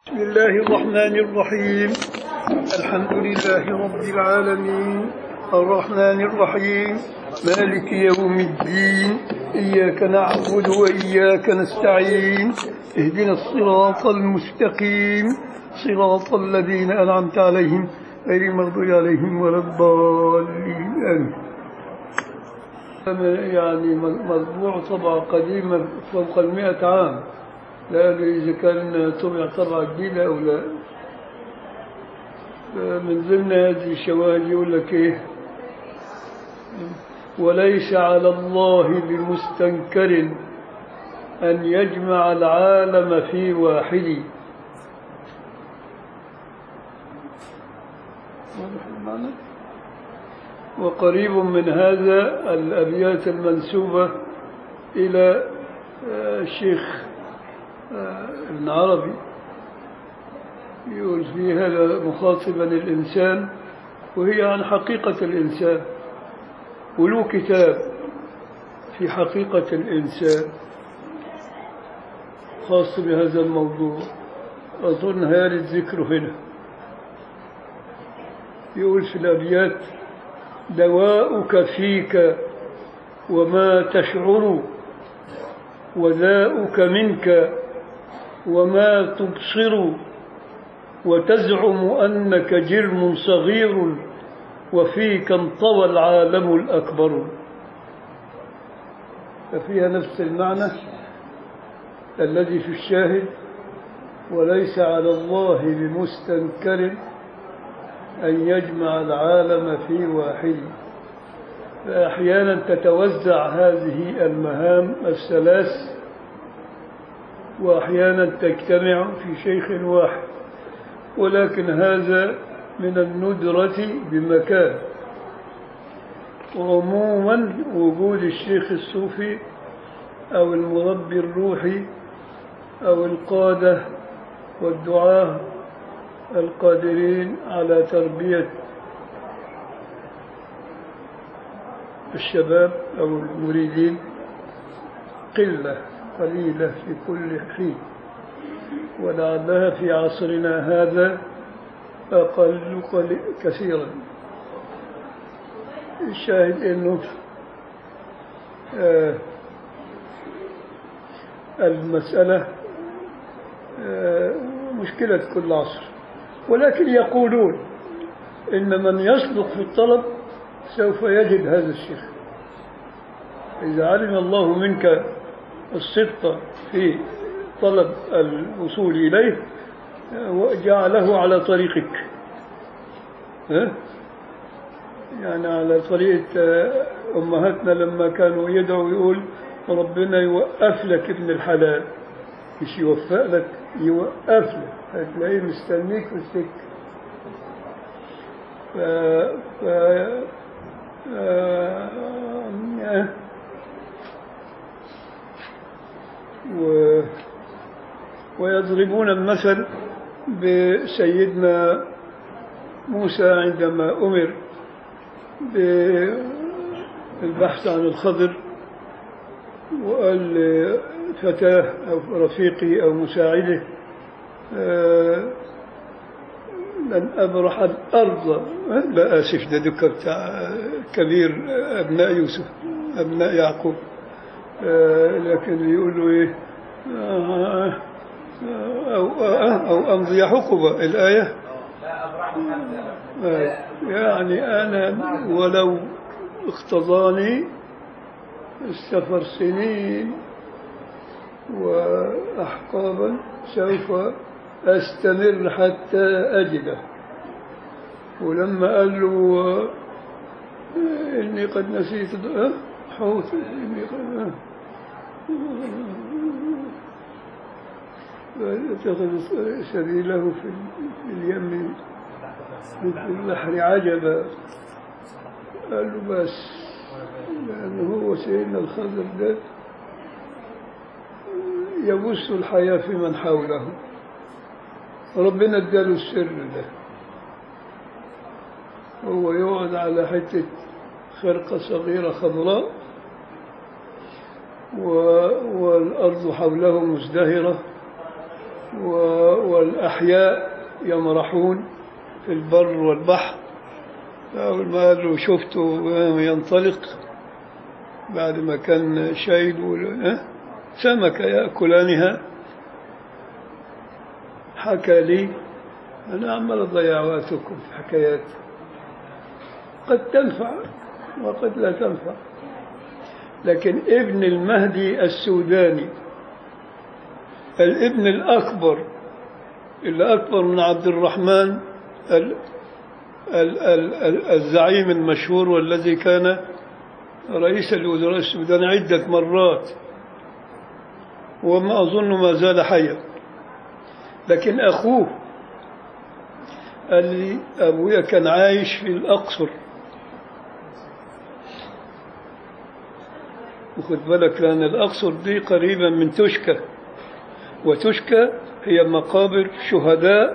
بسم الله الرحمن الرحيم الحمد لله رب العالمين الرحمن الرحيم مالك يوم الدين إياك نعبد وإياك نستعين اهدنا الصراط المستقيم صراط الذين أنعمت عليهم غير المغضوب عليهم ولا الضالين آمين يعني مطبوع طبعة قديمة فوق المئة عام لا أدري إذا كان طبع طبعة جديدة أو لا من ضمن هذه الشواهد يقول لك إيه وليس على الله بمستنكر أن يجمع العالم في واحد واضح المعنى وقريب من هذا الأبيات المنسوبة إلى الشيخ ابن عربي يقول في هذا مخاطبا الإنسان وهي عن حقيقة الإنسان وله كتاب في حقيقة الإنسان خاص بهذا الموضوع أظن هارد ذكره هنا يقول في الأبيات دواؤك فيك وما تشعر وداؤك منك وما تبصر وتزعم أنك جرم صغير وفيك انطوى العالم الأكبر ففيها نفس المعنى الذي في الشاهد وليس على الله بمستنكر أن يجمع العالم في واحد فأحيانا تتوزع هذه المهام الثلاث وأحيانا تجتمع في شيخ واحد ولكن هذا من الندرة بمكان وعموما وجود الشيخ الصوفي أو المربي الروحي أو القادة والدعاة القادرين على تربية الشباب أو المريدين قلة قليلة في كل حين ولعلها في عصرنا هذا أقل قليل كثيرا الشاهد أنه آه المسألة آه مشكلة كل عصر ولكن يقولون إن من يصدق في الطلب سوف يجد هذا الشيخ إذا علم الله منك الصدق في طلب الوصول إليه وجعله على طريقك ها؟ يعني على طريقة أمهاتنا لما كانوا يدعوا يقول ربنا يوقف لك ابن الحلال مش يوفق لك يوقف لك هتلاقيه مستنيك في السكة ف... ف... آه... و... ويضربون المثل بسيدنا موسى عندما أمر بالبحث عن الخضر وقال فتاه أو رفيقي أو مساعده لن أبرح الأرض لا آسف ده ذكر بتاع كبير أبناء يوسف أبناء يعقوب لكن يقولوا إيه أو, أو أمضي حقبة الآية يعني أنا ولو اقتضاني السفر سنين وأحقابا سوف أستمر حتى أجده ولما قال له إني قد نسيت حوت إني قد اتخذ سبيله في اليم في البحر عجبا قال له بس لأنه هو سيدنا الخضر ده يبث الحياة في من حوله ربنا اداله السر ده هو يقعد على حتة خرقة صغيرة خضراء والأرض حوله مزدهرة و- والأحياء يمرحون في البر والبحر أول ما قال له شفته ينطلق بعد ما كان شايل ولا- ها؟ سمكة يأكلانها حكى لي أنا عمال أضيع وقتكم في حكايات قد تنفع وقد لا تنفع لكن ابن المهدي السوداني الابن الأكبر اللي أكبر من عبد الرحمن ال ال ال ال الزعيم المشهور والذي كان رئيس الوزراء السوداني عدة مرات وما أظن ما زال حيا لكن أخوه قال لي أبويا كان عايش في الأقصر وخد بالك لأن الأقصر دي قريبة من تشكى وتشكى هي مقابر شهداء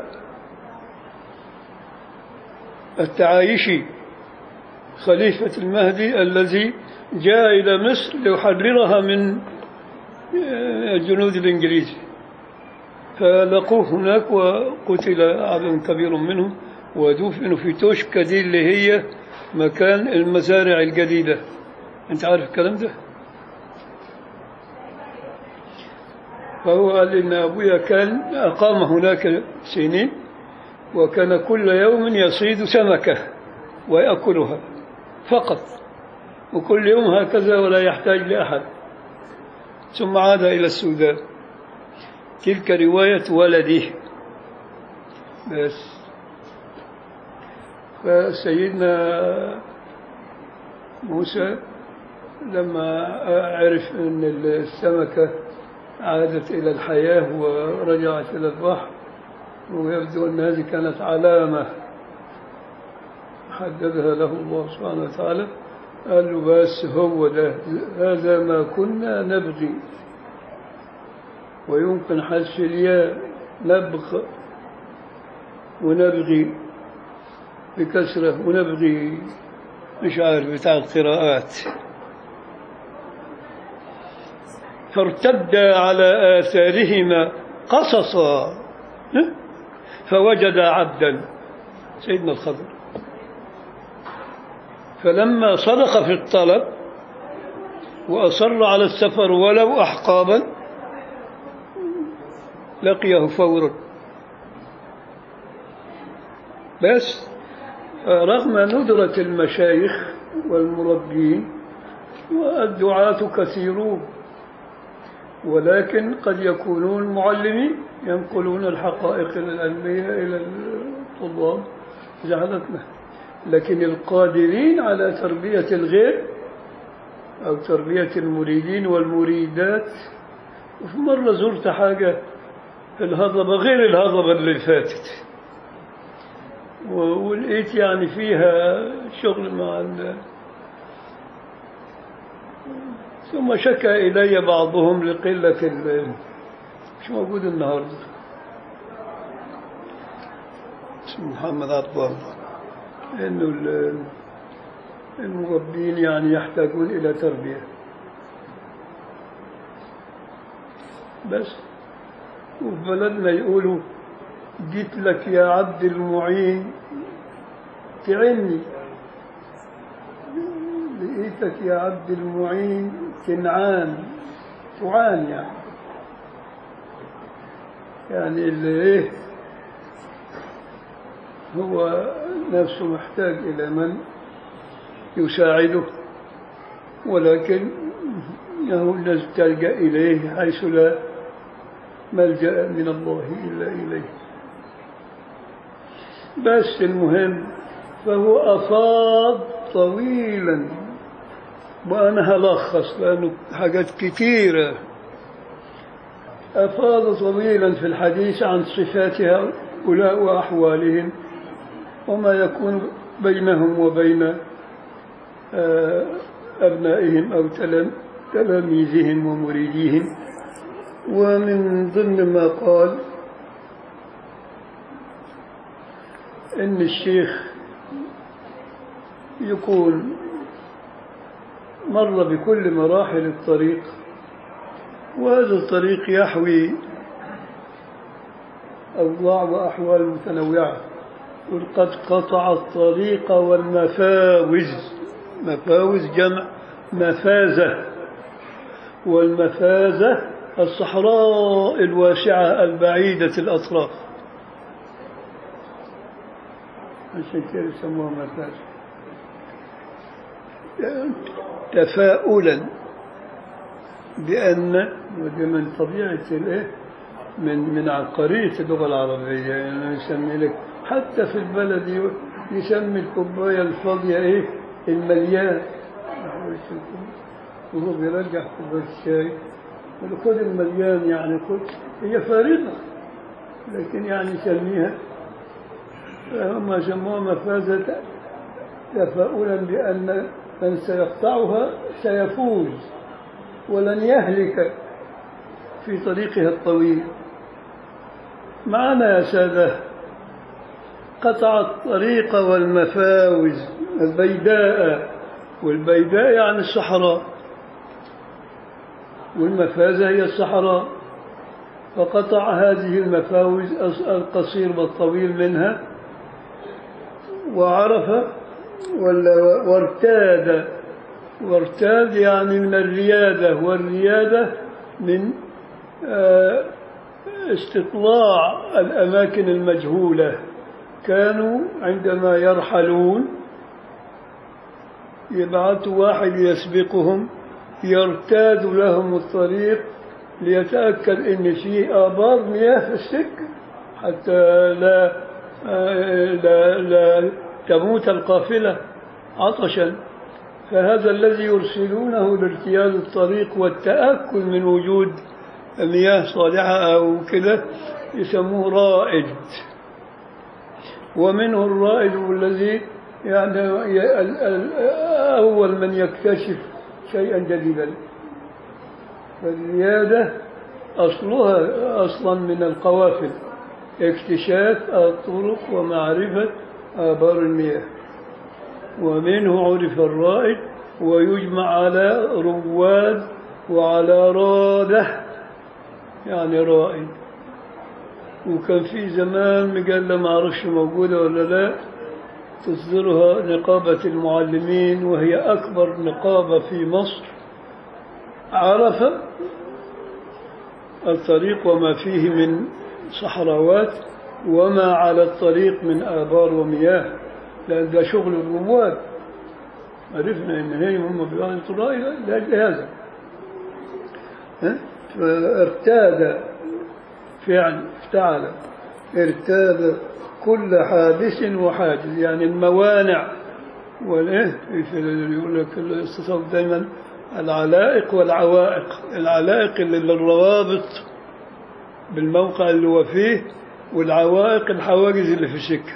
التعايشي خليفة المهدي الذي جاء إلى مصر ليحررها من الجنود الإنجليز فلقوه هناك وقتل عدد كبير منهم ودفنوا في توشكا دي اللي هي مكان المزارع الجديدة أنت عارف الكلام ده؟ فهو قال إن أبويا كان أقام هناك سنين وكان كل يوم يصيد سمكة ويأكلها فقط وكل يوم هكذا ولا يحتاج لأحد ثم عاد إلى السودان تلك رواية ولده بس فسيدنا موسى لما عرف أن السمكة عادت إلى الحياة ورجعت إلى البحر ويبدو أن هذه كانت علامة حددها له الله سبحانه وتعالى قال له بس هو ده هذا ما كنا نبغي ويمكن حذف الياء نبغ ونبغي بكسرة ونبغي مش عارف بتاع القراءات فارتدا على آثارهما قصصا فوجد عبدا سيدنا الخضر فلما صدق في الطلب وأصر على السفر ولو أحقابا لقيه فورا بس رغم ندرة المشايخ والمربين والدعاة كثيرون ولكن قد يكونون معلمين ينقلون الحقائق العلمية إلى الطلاب جهلتنا لكن القادرين على تربية الغير أو تربية المريدين والمريدات وفي مرة زرت حاجة في الهضبة غير الهضبة اللي فاتت ولقيت يعني فيها شغل مع ال ثم شكى إلي بعضهم لقلة ال مش موجود النهاردة اسمه محمد عبد الله إنه المربين يعني يحتاجون إلى تربية بس وفي بلدنا يقولوا جيت لك يا عبد المعين تعني لقيتك يا عبد المعين تنعان تعان يعني يعني اللي ايه هو نفسه محتاج إلى من يساعده ولكن له الناس تلجأ إليه حيث لا ملجأ من الله إلا إليه بس المهم فهو أفاض طويلا وأنا هلخص لأنه حاجات كثيرة أفاض طويلا في الحديث عن صفات هؤلاء وأحوالهم وما يكون بينهم وبين أبنائهم أو تلاميذهم ومريديهم ومن ضمن ما قال إن الشيخ يكون مر بكل مراحل الطريق وهذا الطريق يحوي أوضاع وأحوال متنوعة قل قد قطع الطريق والمفاوز مفاوز جمع مفازة والمفازة الصحراء الواسعة البعيدة الأطراف عشان كده يسموها مفازة تفاؤلا بأن ودي من طبيعة الإيه من من عبقرية اللغة العربية يعني يسمي لك حتى في البلد ي- يسمي الكوباية الفاضية إيه المليان وهو بيرجع كوباية الشاي يقول له خد المليان يعني خد هي فارغة لكن يعني يسميها هم سموها مفازة تفاؤلا بأن من سيقطعها سيفوز ولن يهلك في طريقها الطويل معنا يا سادة قطع الطريق والمفاوز البيداء والبيداء يعني الصحراء والمفازة هي الصحراء فقطع هذه المفاوز القصير والطويل منها وعرف ولا وارتاد وارتاد يعني من الريادة والريادة من آه، استطلاع الأماكن المجهولة كانوا عندما يرحلون يبعثوا واحد يسبقهم يرتاد لهم الطريق ليتأكد أن في آبار مياه في السكة حتى لا آه، لا, لا تموت القافلة عطشا فهذا الذي يرسلونه لارتياد الطريق والتأكد من وجود مياه صالحة أو كده يسموه رائد ومنه الرائد الذي يعني ي- ال- ال- أول من يكتشف شيئا جديدا فالريادة أصلها أصلا من القوافل اكتشاف الطرق ومعرفة آبار المياه ومنه عرف الرائد ويجمع على رواد وعلى رادة يعني رائد وكان في زمان مجلة ما أعرفش موجودة ولا لا تصدرها نقابة المعلمين وهي أكبر نقابة في مصر عرف الطريق وما فيه من صحراوات وما على الطريق من آبار ومياه لأن ده شغل الرواد عرفنا إن هي هم بيقولوا الرأي لأجل هذا ها؟ فارتاد فعل افتعل ارتاد كل حادث وحاجز يعني الموانع والايه في يقول لك الاستصوف دائما العلائق والعوائق العلائق اللي للروابط بالموقع اللي هو فيه والعوائق الحواجز اللي في السكه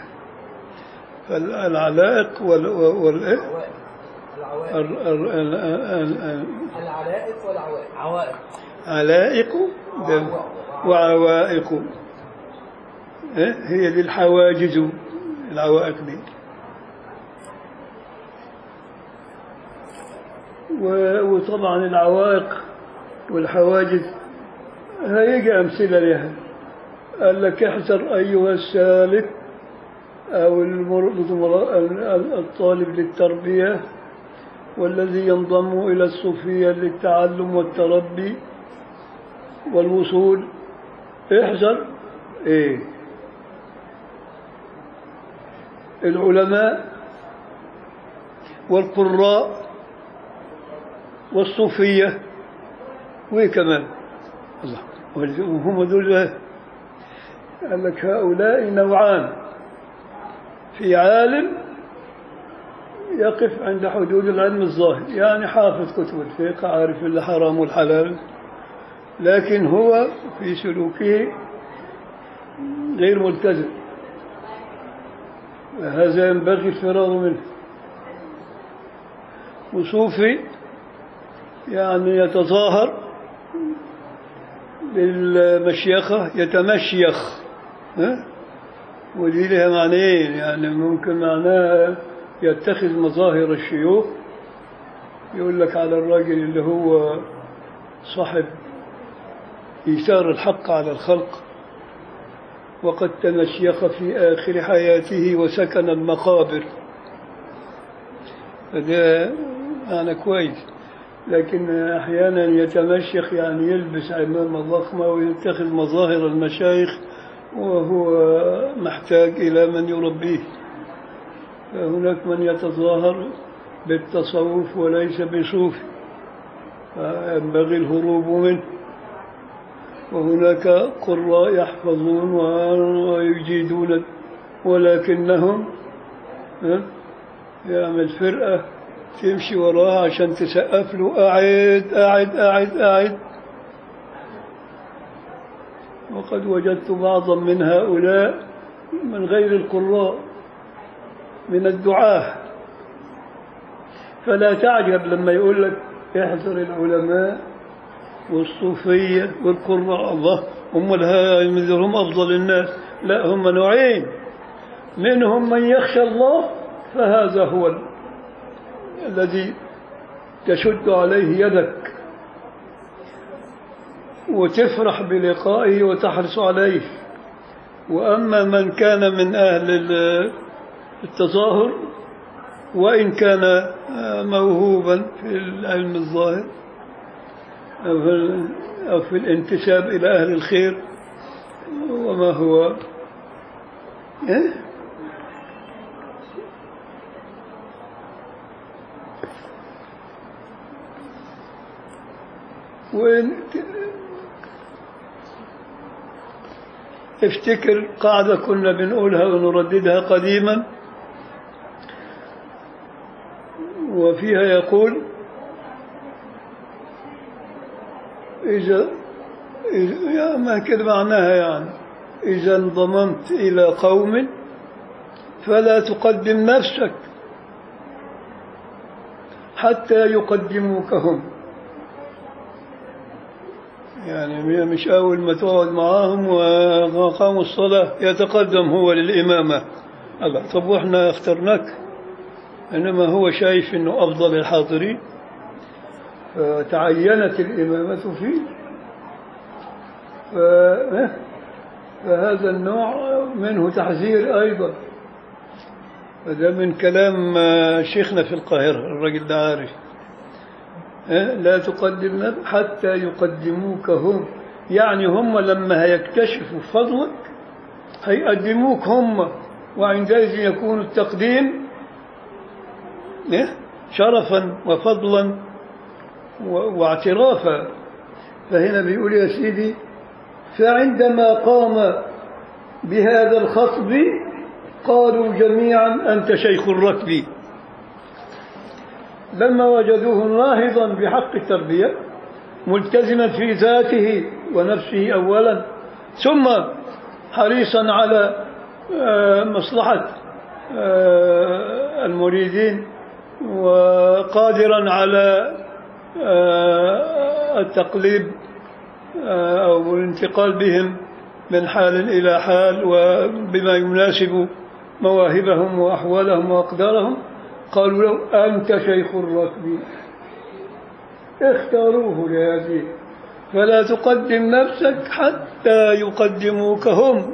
فالعلائق وال والايه العوائق ال- ال- ال- ال- ال- العلائق والعوائق عوائق علائق ده وعوائق إيه؟ هي دي الحواجز العوائق دي و- وطبعا العوائق والحواجز هيجي أمثلة لها قال لك احذر أيها السالك أو المر- المر- ال- الطالب للتربية والذي ينضم إلى الصوفية للتعلم والتربي والوصول احذر ايه العلماء والقراء والصوفية وايه كمان الله وهم دول قال لك هؤلاء نوعان في عالم يقف عند حدود العلم الظاهر يعني حافظ كتب الفقه عارف الحرام والحلال لكن هو في سلوكه غير ملتزم هذا ينبغي الفرار منه وصوفي يعني يتظاهر بالمشيخة يتمشيخ ها؟ ودي لها معنيين يعني ممكن معناها يتخذ مظاهر الشيوخ يقول لك على الراجل اللي هو صاحب إيثار الحق على الخلق وقد تمشيخ في آخر حياته وسكن المقابر فده معنى كويس لكن أحيانا يتمشيخ يعني يلبس عمامة ضخمة ويتخذ مظاهر المشايخ وهو محتاج إلى من يربيه فهناك من يتظاهر بالتصوف وليس بصوفي فينبغي الهروب منه وهناك قراء يحفظون ويجيدون ولكنهم ها، يعمل فرقة تمشي وراها عشان تسقف له أعد أعد أعد أعد وقد وجدت بعضا من هؤلاء من غير القراء من الدعاه فلا تعجب لما يقول لك احذر العلماء والصوفية والقراء الله هم الها- هم أفضل الناس لا هم نوعين منهم من يخشى الله فهذا هو ال- الذي تشد عليه يدك وتفرح بلقائه وتحرص عليه وأما من كان من أهل ال- التظاهر وإن كان آه، موهوبا في العلم الظاهر أو في, ال- أو في الانتساب إلى أهل الخير وما هو إيه؟ وإن افتكر قاعدة كنا بنقولها ونرددها قديما وفيها يقول إذا إذا- يا ما كده معناها يعني إذا انضممت إلى قوم فلا تقدم نفسك حتى يقدموك هم يعني مش أول ما تقعد معاهم وقاموا الصلاة يتقدم هو للإمامة الله طب وإحنا اخترناك إنما هو شايف إنه أفضل الحاضرين فتعينت الإمامة فيه ف- فهذا النوع منه تحذير أيضا هذا من كلام آه، شيخنا في القاهرة الرجل ده عارف آه، لا تقدم نفسك حتى يقدموك هم يعني هم لما هيكتشفوا فضلك هيقدموك هم وعندئذ يكون التقديم إيه؟ شرفا وفضلا و- واعترافا فهنا بيقول يا سيدي فعندما قام بهذا الخطب قالوا جميعا أنت شيخ الركب لما وجدوه ناهضا بحق التربية ملتزما في ذاته ونفسه أولا ثم حريصا على آه، مصلحة آه، المريدين وقادرا على آه، التقليب آه، أو الانتقال بهم من حال إلى حال وبما يناسب مواهبهم وأحوالهم وأقدارهم قالوا له أنت شيخ الركب اختاروه لهذه فلا تقدم نفسك حتى يقدموك هم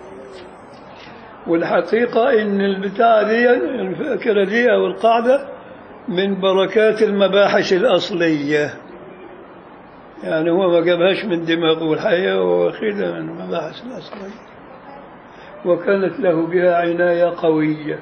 والحقيقة إن البتاعة دي الفكرة دي أو القاعدة من بركات المباحث الأصلية يعني هو ما جابهاش من دماغه الحقيقة هو واخدها من المباحث الأصلية وكانت له بها عناية قوية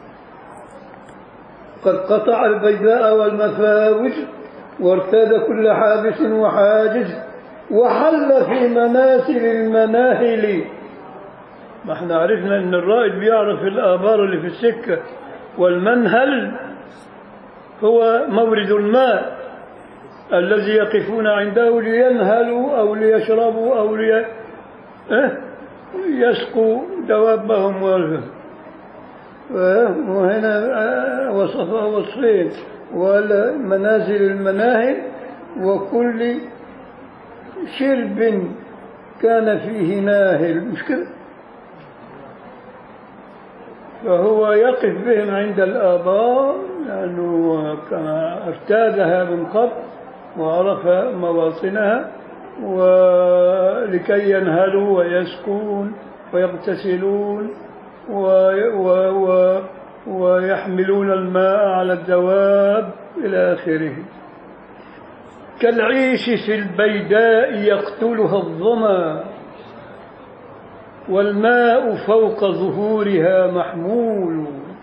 قد قطع البيداء والمفاوز وارتاد كل حابس وحاجز وحل في مناسل المناهل ما احنا عرفنا ان الرائد بيعرف الآبار اللي في السكة والمنهل هو مورد الماء الذي يقفون عنده لينهلوا أو ليشربوا أو لي... اه؟ يسقوا دوابهم وال- وهنا آه، وصفها وصفين ومنازل المناهل وكل شرب كان فيه ناهل مش كده فهو يقف بهم عند الآبار لأنه كما ارتادها من قبل وعرف مواطنها ولكي ينهلوا ويسكون ويغتسلون و و و ويحملون الماء على الدواب إلى آخره كالعيش في البيداء يقتلها الظما والماء فوق ظهورها محمول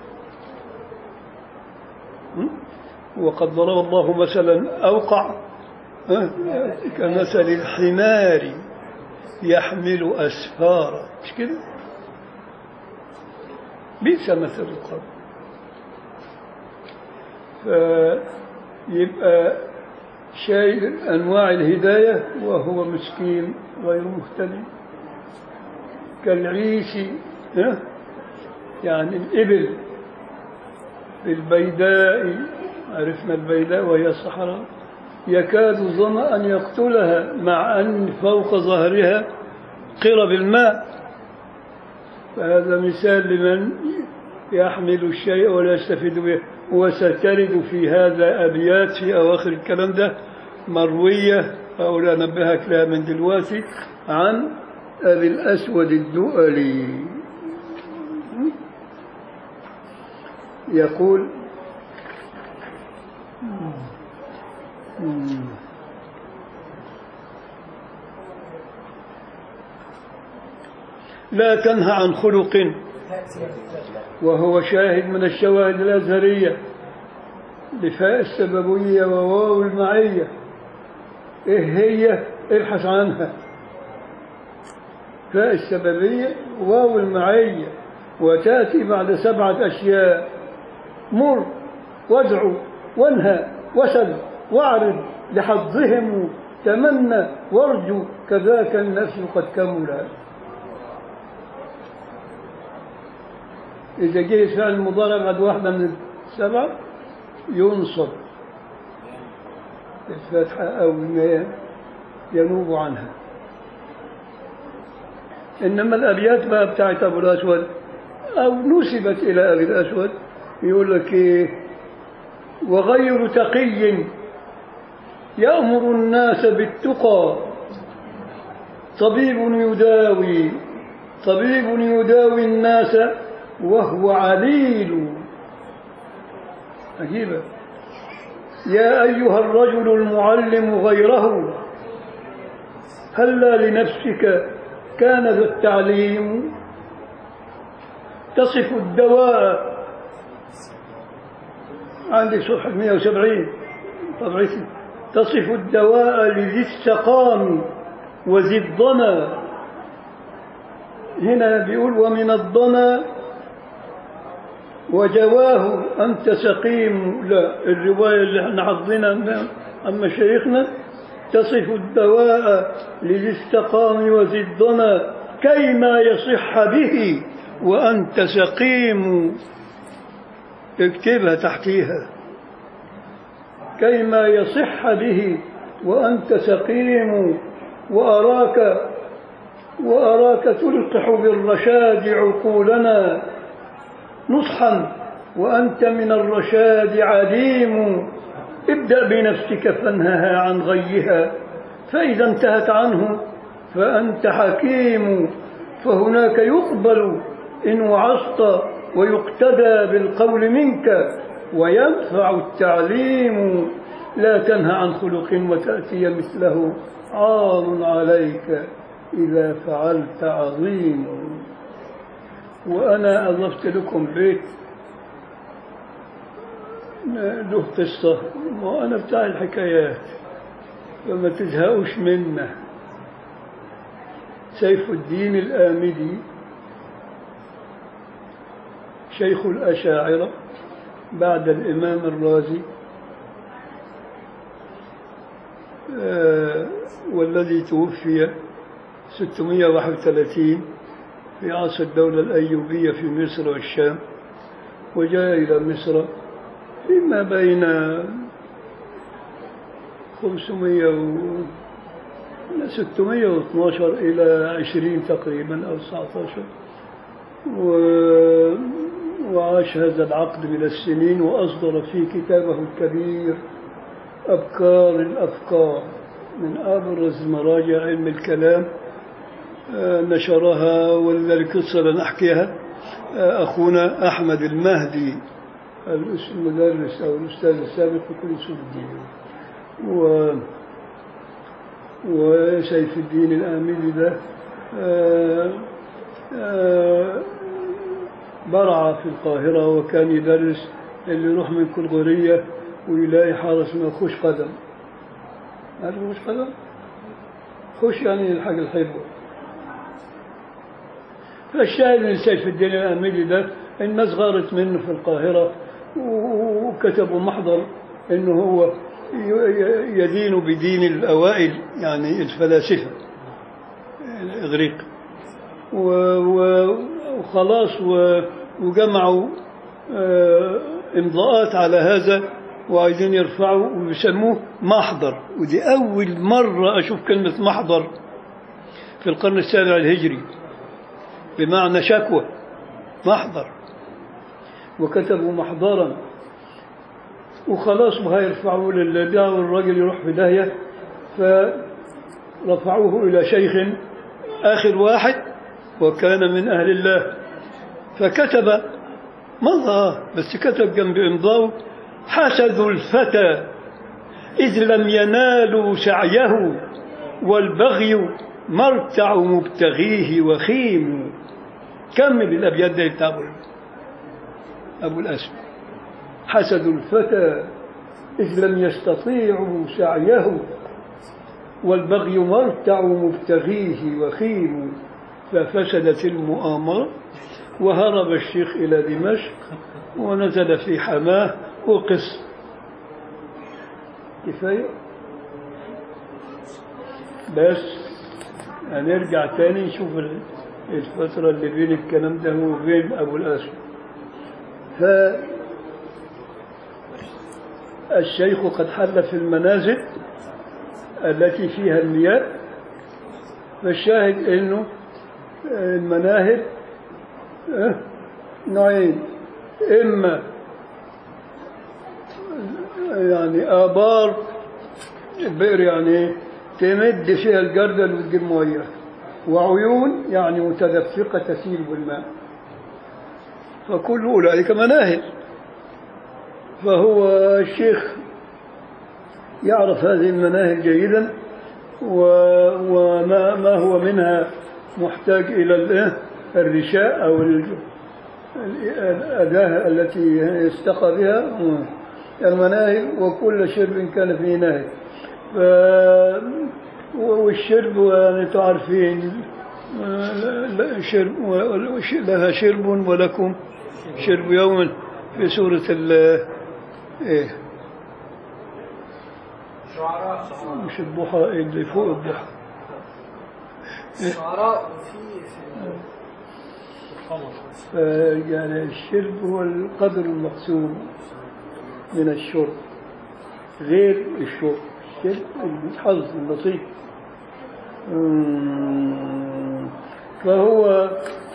م? وقد ضرب الله مثلا أوقع ها؟ كمثل الحمار يحمل أسفارا مش كده بئس مثل القوم فيبقى شيء أنواع الهداية وهو مسكين غير مهتدي كالعيش ها؟ يعني الإبل في البيداء عرفنا البيداء وهي الصحراء يكاد ظما أن يقتلها مع أن فوق ظهرها قرب الماء فهذا مثال لمن يحمل الشيء ولا يستفيد به وسترد في هذا أبيات في أواخر الكلام ده مروية أو نبهك لها من دلوقتي عن أبي الأسود الدؤلي يقول لا تنهى عن خلق وهو شاهد من الشواهد الأزهرية لفاء السببية وواو المعية إيه هي ابحث عنها فاء السببية واو المعية وتأتي بعد سبعة أشياء مر وادعو وانهى وسل واعرض لحظهم تمنى وارجو كذاك النفس قد كمل إذا جه الفعل المضارع بعد واحدة من السبعة ينصب الفتحة أو ما ينوب عنها إنما الأبيات بقى بتاعت أبو الأسود أو نسبت إلى أبي الأسود يقول لك إيه وغير تقي يأمر الناس بالتقى طبيب يداوي طبيب يداوي الناس وهو عليل عجيبة يا أيها الرجل المعلم غيره هلا لنفسك كان ذا التعليم تصف الدواء عندك صفحة 170 طبعتي تصف الدواء لذي السقام وذي الضنا هنا بيقول ومن الضنا وجواه أنت سقيم لا الرواية اللي احنا حافظينها عن مشايخنا تصف الدواء لذي السقام وذي الضنا كيما يصح به وأنت سقيم اكتبها تحتيها كيما يصح به وأنت سقيم وأراك وأراك تلقح بالرشاد عقولنا نصحا وأنت من الرشاد عديم ابدأ بنفسك فانهها عن غيها فإذا انتهت عنه فأنت حكيم فهناك يقبل إن وعظت ويقتدى بالقول منك وينفع التعليم لا تنهى عن خلق وتأتي مثله عار عليك إذا فعلت عظيم وأنا أضفت لكم بيت له قصة وأنا بتاع الحكايات فما تزهقوش منه سيف الدين الآمدي شيخ الأشاعرة بعد الإمام الرازي آه والذي توفي 631 في عصر الدولة الأيوبية في مصر والشام وجاء إلى مصر فيما بين 500 و 612 إلى 20 تقريبا أو 19 و... وعاش هذا العقد من السنين وأصدر في كتابه الكبير أبكار الأفكار من أبرز مراجع علم الكلام آه، نشرها ولذلك قصة لنحكيها آه، أخونا أحمد المهدي الأس- المدرس أو الأستاذ السابق في كل أصول الدين و وسيف الدين الآملي ده آه، آه، برع في القاهرة وكان يدرس اللي يروح من كلغورية ويلاقي حارة اسمها خوش قدم عارف خوش قدم؟ خوش يعني الحاجة الحلوة فالشاهد من سيف الدين الأميلي ده الناس غارت منه في القاهرة و- وكتبوا محضر انه هو ي- ي- يدين بدين الأوائل يعني الفلاسفة الإغريق و- و- وخلاص و- وجمعوا آه، إمضاءات على هذا وعايزين يرفعوا ويسموه محضر ودي أول مرة أشوف كلمة محضر في القرن السابع الهجري بمعنى شكوى محضر وكتبوا محضرا وخلاص وهيرفعوه للبيع والراجل يروح في داهية فرفعوه إلى شيخ آخر واحد وكان من أهل الله فكتب مضى بس كتب جنب إمضاءه حسدوا الفتى إذ لم ينالوا سعيه والبغي مرتع مبتغيه وخيم كمل الأبيات دي بتاع أبو- أبو الأسود حسدوا الفتى إذ لم يستطيعوا سعيه والبغي مرتع مبتغيه وخيم ففسدت المؤامرة وهرب الشيخ إلى دمشق ونزل في حماه وقس كفاية بس هنرجع تاني نشوف ال- الفترة اللي بين الكلام ده وبين أبو الأسود ف الشيخ قد حل في المنازل التي فيها المياه فالشاهد انه المناهل آه، نوعين اما يعني ابار البئر يعني إيه؟ تمد فيها الجردل وتجيب ميه وعيون يعني متدفقه تسيل بالماء فكل اولئك مناهل فهو الشيخ يعرف هذه المناهج جيدا و- وما ما هو منها محتاج إلى الإيه؟ الرشاء أو ال- ال- الأداة التي يستقى بها المناهل وكل شرب كان فيه نهي ف- والشرب يعني تعرفين لا- لا- شرب لها شرب ولكم شرب يوم في سورة ال إيه شعراء مش الضحى اللي فوق الضحى شعراء وفي في يعني الشرب هو القدر المقسوم من الشرب غير الشرب الشرب الحظ النصيب أمم، فهو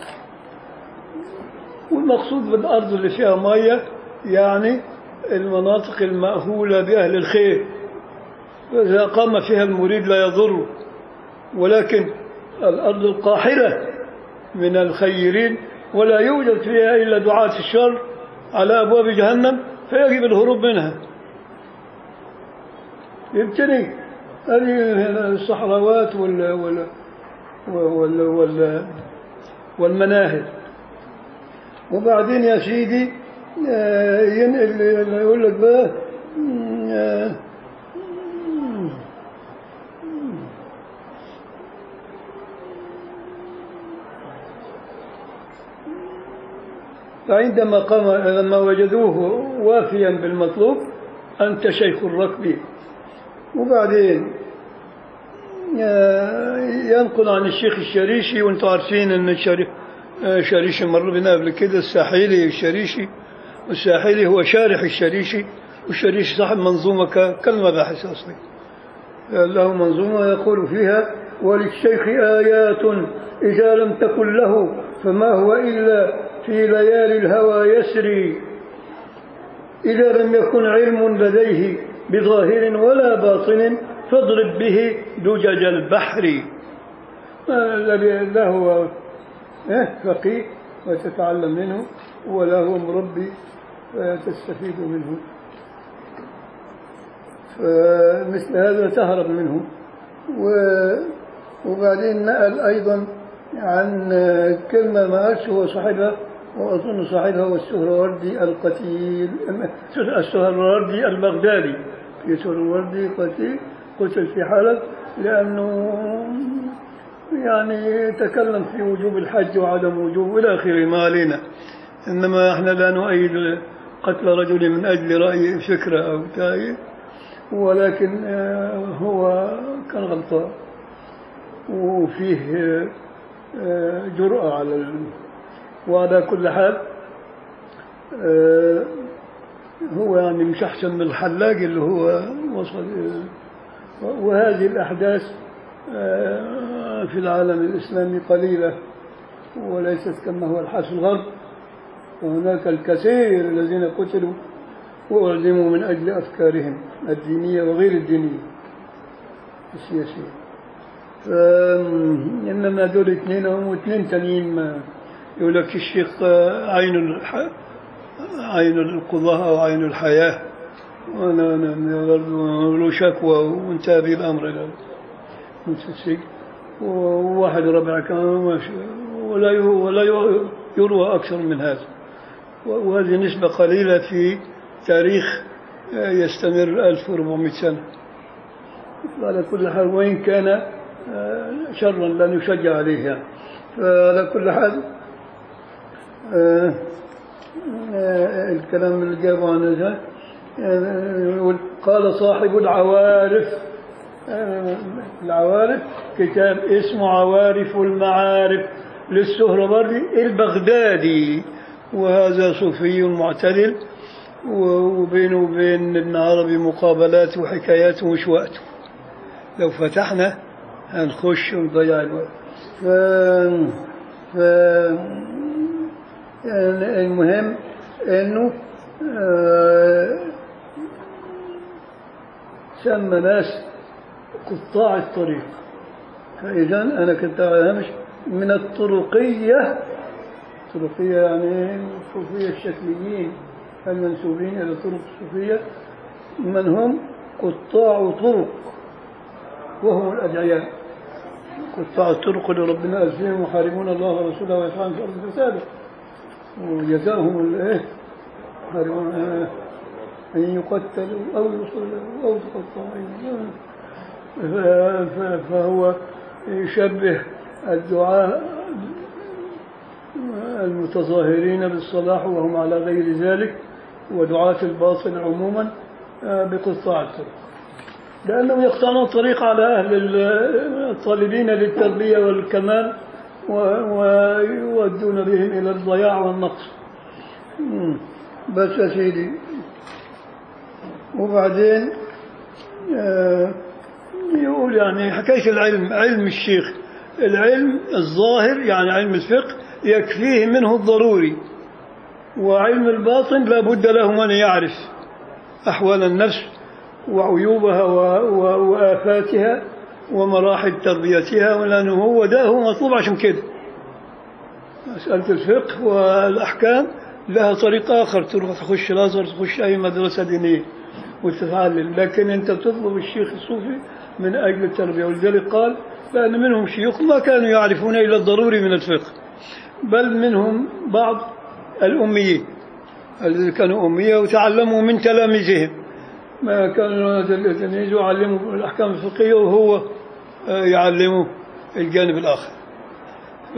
والمقصود بالأرض اللي فيها مية يعني المناطق المأهولة بأهل الخير فإذا قام فيها المريد لا يضره ولكن الأرض القاحلة من الخيرين ولا يوجد فيها إلا دعاة الشر على أبواب جهنم فيجب الهروب منها يبتني هذه الصحراوات وال وال وال وال والمناهل وبعدين يا سيدي آه، ينقل يقول لك بقى آه، فعندما قام لما وجدوه وافيا بالمطلوب أنت شيخ الركب وبعدين آه، ينقل عن الشيخ الشريشي وانتم عارفين ان الشري- آه، الشريشي مر بنا قبل كده الساحلي الشريشي والساحلي هو شارح الشريشي والشريشي صاحب منظومة ك- كالمباحث أصلي له منظومة يقول فيها وللشيخ آيات إذا لم تكن له فما هو إلا في ليالي الهوى يسري إذا لم يكن علم لديه بظاهر ولا باطن فاضرب به دجج البحر ما الذي لا هو إيه، فقيه وتتعلم منه ولا هو مربي فتستفيد منه فمثل هذا تهرب منه و- وبعدين نقل أيضا عن كلمة ما قالش هو صاحبها وأظن صاحبها هو السهروردي القتيل السهروردي البغدادي في سهروردي قتيل قتل في حلب لأنه يعني تكلم في وجوب الحج وعدم وجوب إلى آخره ما علينا إنما إحنا لا نؤيد قتل رجل من أجل رأي فكرة أو تأييد ولكن آه، هو كان غلطان وفيه آه، آه، جرأة على ال... وعلى كل حال آه، هو يعني مش أحسن من الحلاق اللي هو وصل إلى- وهذه الأحداث آه، في العالم الإسلامي قليلة وليست كما هو الحال في الغرب وهناك الكثير الذين قتلوا وأعدموا من أجل أفكارهم الدينية وغير الدينية السياسية ف- إنما دول اثنين هم واثنين تانيين ما يقول لك الشيخ آه، عين الح... عين القضاء أو عين الحياة وأنا أنا برضو له شكوى وانتهى به الأمر إلى في السجن وواحد ربع كمان ماشي ولا ي- ولا ي- يروى أكثر من هذا وهذه نسبة قليلة في تاريخ آه، يستمر 1400 سنة على كل حال وإن كان آه، شرا لا نشجع عليه يعني فعلى كل حال آه، آه، الكلام اللي جابه عن ذا آه، يقول قال صاحب العوارف آه، العوارف كتاب اسمه عوارف المعارف للسهربردي البغدادي وهذا صوفي معتدل و- وبينه وبين ابن عربي مقابلات وحكايات ومش وقته لو فتحنا هنخش ونضيع الوقت ف... ف... يعني المهم انه آه، سمى ناس قطاع الطريق فإذا أنا كنت على هامش من الطرقية الطرقية يعني الصوفية الشكليين المنسوبين إلى الطرق الصوفية من هم قطاع طرق وهم الأدعياء قطاع الطرق اللي ربنا قال فيهم يحاربون الله ورسوله ويسعون في الأرض فسادا وجزاهم الإيه يحاربون آه، أن يقتلوا أو يصلوا أو تقطعوا أيديهم ف- ف- فهو يشبه الدعاء المتظاهرين بالصلاح وهم على غير ذلك ودعاة الباطل عموما آه، بقطاع الطرق لأنهم يقطعون الطريق على أهل ال- الطالبين للتربية والكمال و- ويودون بهم إلى الضياع والنقص مم. بس يا سيدي وبعدين آه، يقول يعني حكاية العلم علم الشيخ العلم الظاهر يعني علم الفقه يكفيه منه الضروري وعلم الباطن لا بد له أن يعرف أحوال النفس وعيوبها و- و- وآفاتها ومراحل تربيتها لأنه هو ده هو مطلوب عشان كده مسألة الفقه والأحكام لها طريق آخر تروح تخش الأزهر تخش أي مدرسة دينية وتتعلم لكن أنت بتطلب الشيخ الصوفي من أجل التربية ولذلك قال لأن منهم شيوخ ما كانوا يعرفون إلا الضروري من الفقه بل منهم بعض الأميين الذين كانوا أمية وتعلموا من تلاميذهم ما كانوا التلاميذ يعلموا الأحكام الفقهية وهو آه، يعلمه الجانب الآخر ف...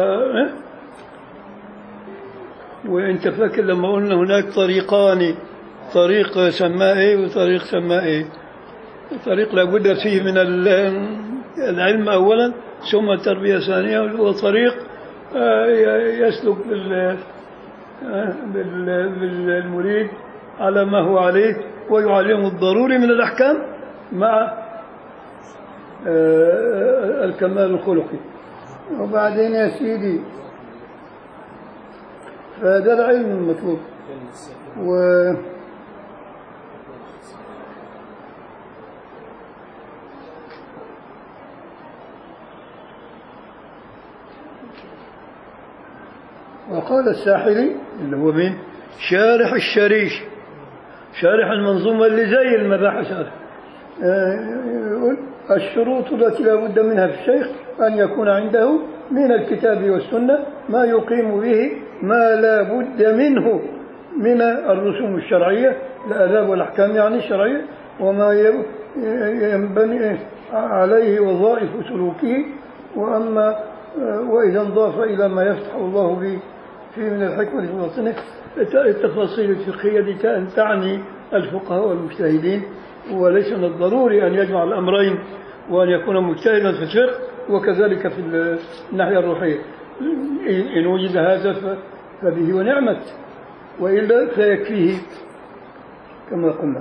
وانت فاكر لما قلنا هناك طريقان طريق سماه ايه وطريق سماه ايه طريق لابد فيه من ال- العلم اولا ثم التربيه ثانيه وطريق آه، ي- يسلك بال آه، بال- بالمريد على ما هو عليه ويعلمه الضروري من الاحكام مع آه، الكمال الخلقي وبعدين يا سيدي فهذا العلم المطلوب و وقال الساحلي اللي هو مين شارح الشريش شارح المنظومة اللي زي المباحث هذا آه، يقول الشروط التي لا بد منها في الشيخ أن يكون عنده من الكتاب والسنة ما يقيم به ما لا بد منه من الرسوم الشرعية الآداب والأحكام يعني الشرعية وما ي- ينبني عليه وظائف سلوكه وأما آه، وإذا انضاف إلى ما يفتح الله به فيه من الحكمة في باطنه التفاصيل الفقهية دي كان تعني الفقهاء والمجتهدين وليس من الضروري أن يجمع الأمرين وأن يكون مجتهدا في الفقه وكذلك في الناحية الروحية إن وجد هذا ف- فبه ونعمت وإلا فيكفيه كما قلنا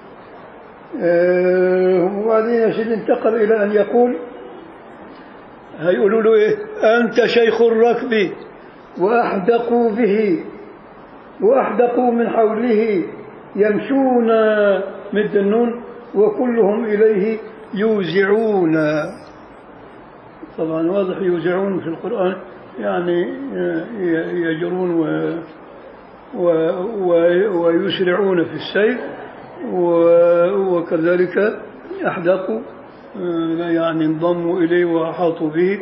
آه، وبعدين يا سيدي انتقل إلى أن يقول هيقولوا له إيه أنت شيخ الركب وأحدقوا به وأحدقوا من حوله يمشون مد النون وكلهم إليه يوزعون طبعا واضح يوزعون في القرآن يعني ي- يجرون و و و ويسرعون في السير و- وكذلك أحدقوا آه، يعني انضموا إليه وأحاطوا به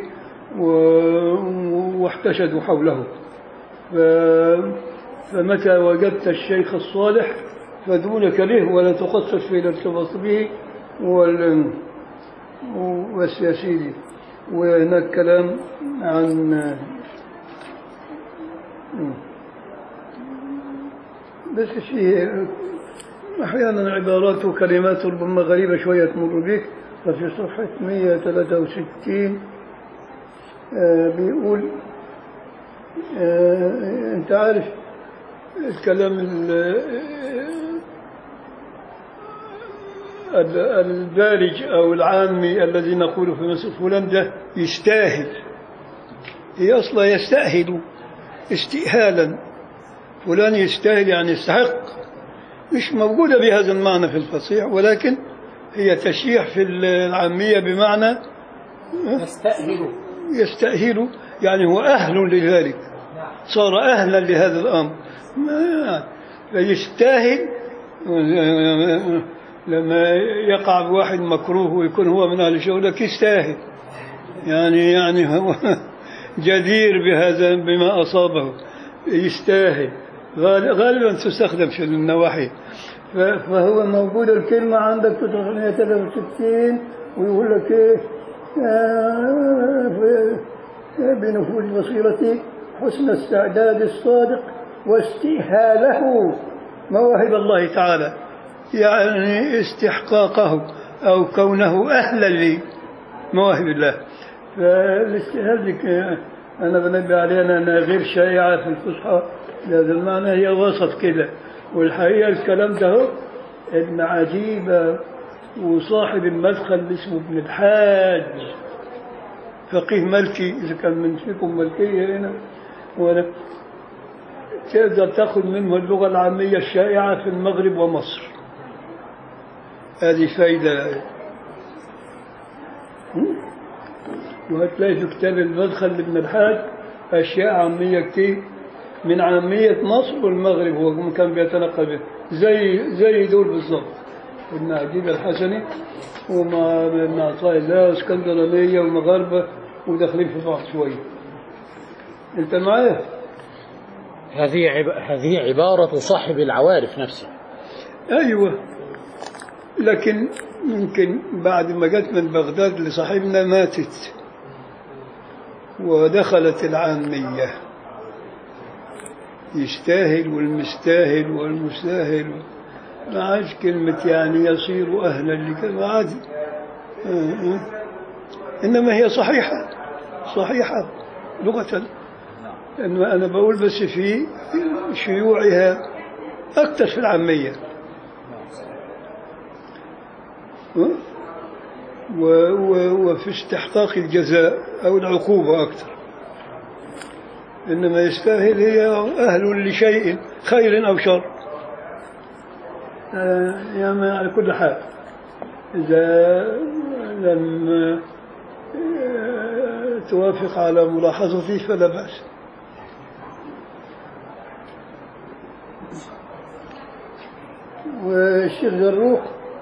و- واحتشدوا حوله ف- فمتى وجدت الشيخ الصالح فدونك له ولا تقصد في الارتباط به وال والسياسي وهناك كلام عن بس في أحيانا عبارات وكلمات ربما غريبة شوية تمر بك ففي صفحة 163 آه، بيقول آه، أنت عارف الكلام ال- ال- الدارج أو العامي الذي نقول في مصر فلان ده يستاهل هي أصلا يستأهل استئهالا فلان يستاهل يعني يستحق مش موجودة بهذا المعنى في الفصيح ولكن هي تشيح في العامية بمعنى يستأهل يستأهل يعني هو أهل لذلك صار أهلا لهذا الأمر ما فيستاهل لما يقع بواحد مكروه ويكون هو من أهل شغلك يستاهل يعني يعني هو جدير بهذا بما أصابه يستاهل غال- غالبا تستخدم في النواحي ف- فهو موجود الكلمة عندك في 363 ويقول لك ايه آه، في- بنفوذ بصيرته حسن استعداد الصادق واستئهاله مواهب الله تعالى يعني استحقاقه أو كونه أهلا لمواهب الله فالاستئهال ذيك أنا بنبه علينا أنها غير شائعة في الفصحى بهذا المعنى هي وسط كده والحقيقة الكلام ده هو ابن عجيبة وصاحب المدخل اللي اسمه ابن الحاج فقيه ملكي إذا كان من فيكم ملكية هنا ولا تقدر تاخذ منه اللغة العامية الشائعة في المغرب ومصر هذه فايدة هم؟ وهتلاقي في كتاب المدخل لابن الحاج أشياء عامية كتير من عامية مصر والمغرب هو كان بيتنقل به زي زي دول بالضبط ابن عجيب الحسني ومع ابن عطاء الله واسكندرانية ومغاربة وداخلين في بعض شوية انت معايا؟ هذه عب... هذه عبارة صاحب العوارف نفسه ايوه لكن يمكن بعد ما جت من بغداد لصاحبنا ماتت ودخلت العامية يستاهل والمستاهل والمستاهل ما عادش كلمة يعني يصير أهلا لكذا عادي آه، آه. إنما هي صحيحة صحيحة لغة إنما أنا بقول بس في شيوعها أكثر في العامية ها؟ و و وفي استحقاق الجزاء أو العقوبة أكثر إنما يستاهل هي أهل لشيء خير أو شر آه، يعني على كل حال إذا لم آه، توافق على ملاحظتي فلا بأس والشيخ جروح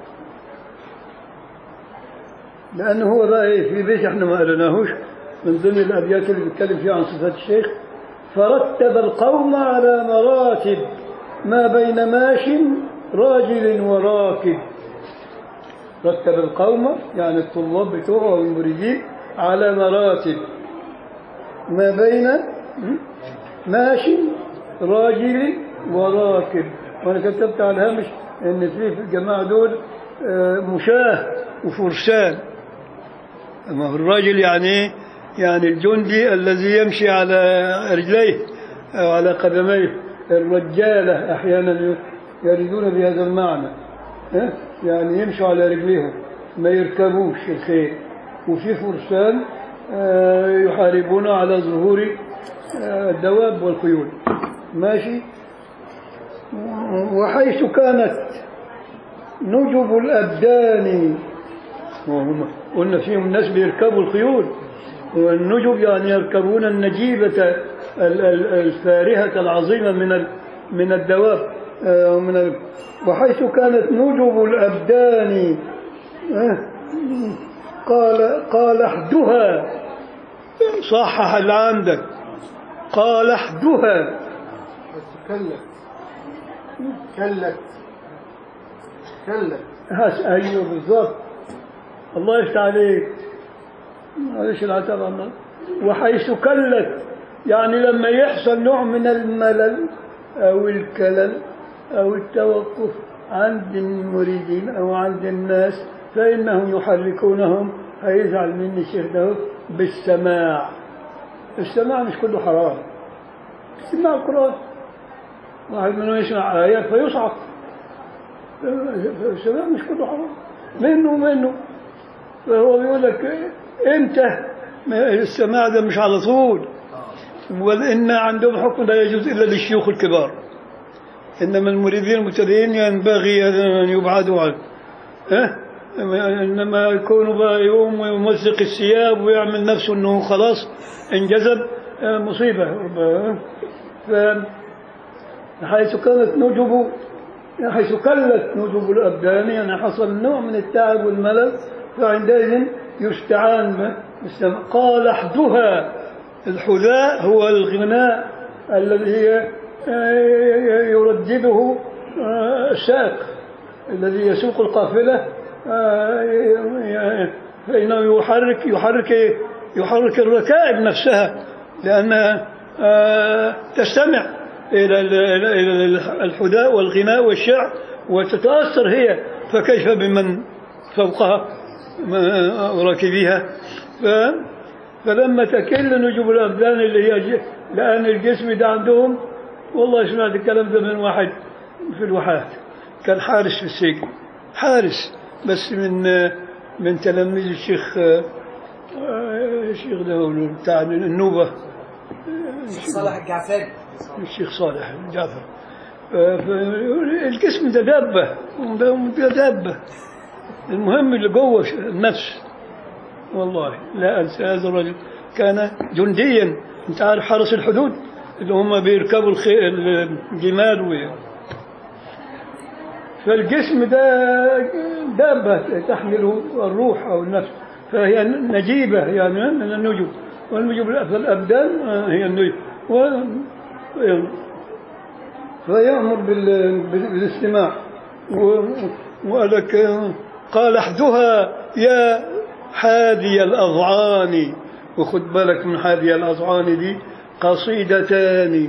لأنه هو بقى إيه في بيت احنا ما قريناهوش من ضمن الأبيات اللي بيتكلم فيها عن صفات الشيخ فرتب القوم على مراتب ما بين ماش راجل وراكب رتب القوم يعني الطلاب بتوعه والمريدين على مراتب ما بين ماشي راجل وراكب وانا كتبت على الهامش ان في في الجماعه دول آه، مشاه وفرسان اما هو الراجل يعني ايه؟ يعني الجندي الذي يمشي على رجليه او على قدميه الرجاله احيانا يريدون بهذا المعنى ها؟ يعني يمشوا على رجليهم ما يركبوش الخيل وفي فرسان آه، يحاربون على ظهور آه، الدواب والخيول ماشي وحيث كانت نجب الأبدان وهم قلنا فيهم ناس بيركبوا الخيول والنجب يعني يركبون النجيبة ال- ال- الفارهة العظيمة من ال- من الدواب آه، من ال- وحيث كانت نجب الأبدان آه، قال قال احدها صحح اللي عندك قال احدها كلت كلت كلت هس ايوه بالضبط الله يفتح عليك معلش العتاب على النار. وحيث كلت يعني لما يحصل نوع من الملل او الكلل او التوقف عند المريدين او عند الناس فانهم يحركونهم هيزعل مني الشيخ ده بالسماع السماع مش كله حرام سماع القرآن واحد منهم يسمع آيات فيصعق السماع مش كله حرام منه ومنه فهو بيقول لك امتى ما السماع ده مش على طول وإن عندهم حكم لا يجوز إلا للشيوخ الكبار إنما المريدين المبتدئين ينبغي أن يبعدوا عنه ها؟ إنما يكون بقى يقوم ويمزق الثياب ويعمل نفسه إنه خلاص انجذب آه، مصيبة آه، ف- حيث كانت نجب حيث كلت نجب الأبدان يعني حصل نوع من التعب والملل فعندئذ يستعان ب- بالسمع قال احدها الحذاء هو الغناء الذي آه، يردده آه، السائق الذي يسوق القافلة آه، ي- فإنه يحرك يحرك يحرك الركائب نفسها لأنها آه، تستمع إلى ال- إلى ال- الحداء والغناء والشعر وتتأثر هي فكيف بمن فوقها ما- وراكبيها ف- فلما تكل نجوم الأبدان اللي هي ج- لأن الجسم ده عندهم والله سمعت الكلام ده من واحد في الواحات كان حارس في السجن حارس بس من من تلاميذ الشيخ آه، الشيخ ده هو بتاع النوبة صالح الجعفري الشيخ صالح جعفر آه، فالجسم ده دابة ده ده دابة المهم اللي جوه النفس والله لا أنسى هذا الرجل كان جنديا أنت عارف حرس الحدود اللي هم بيركبوا الخي... الجمال و... فالجسم ده دابة تحمله الروح أو النفس فهي نجيبة يعني من النجوم والنجوم الأبدان آه، هي النجوم و... فيأمر بال... بال- بالاستماع و... وقال لك آه، قال احدها يا حادي الأضعان وخد بالك من حادي الأضعان دي قصيدتان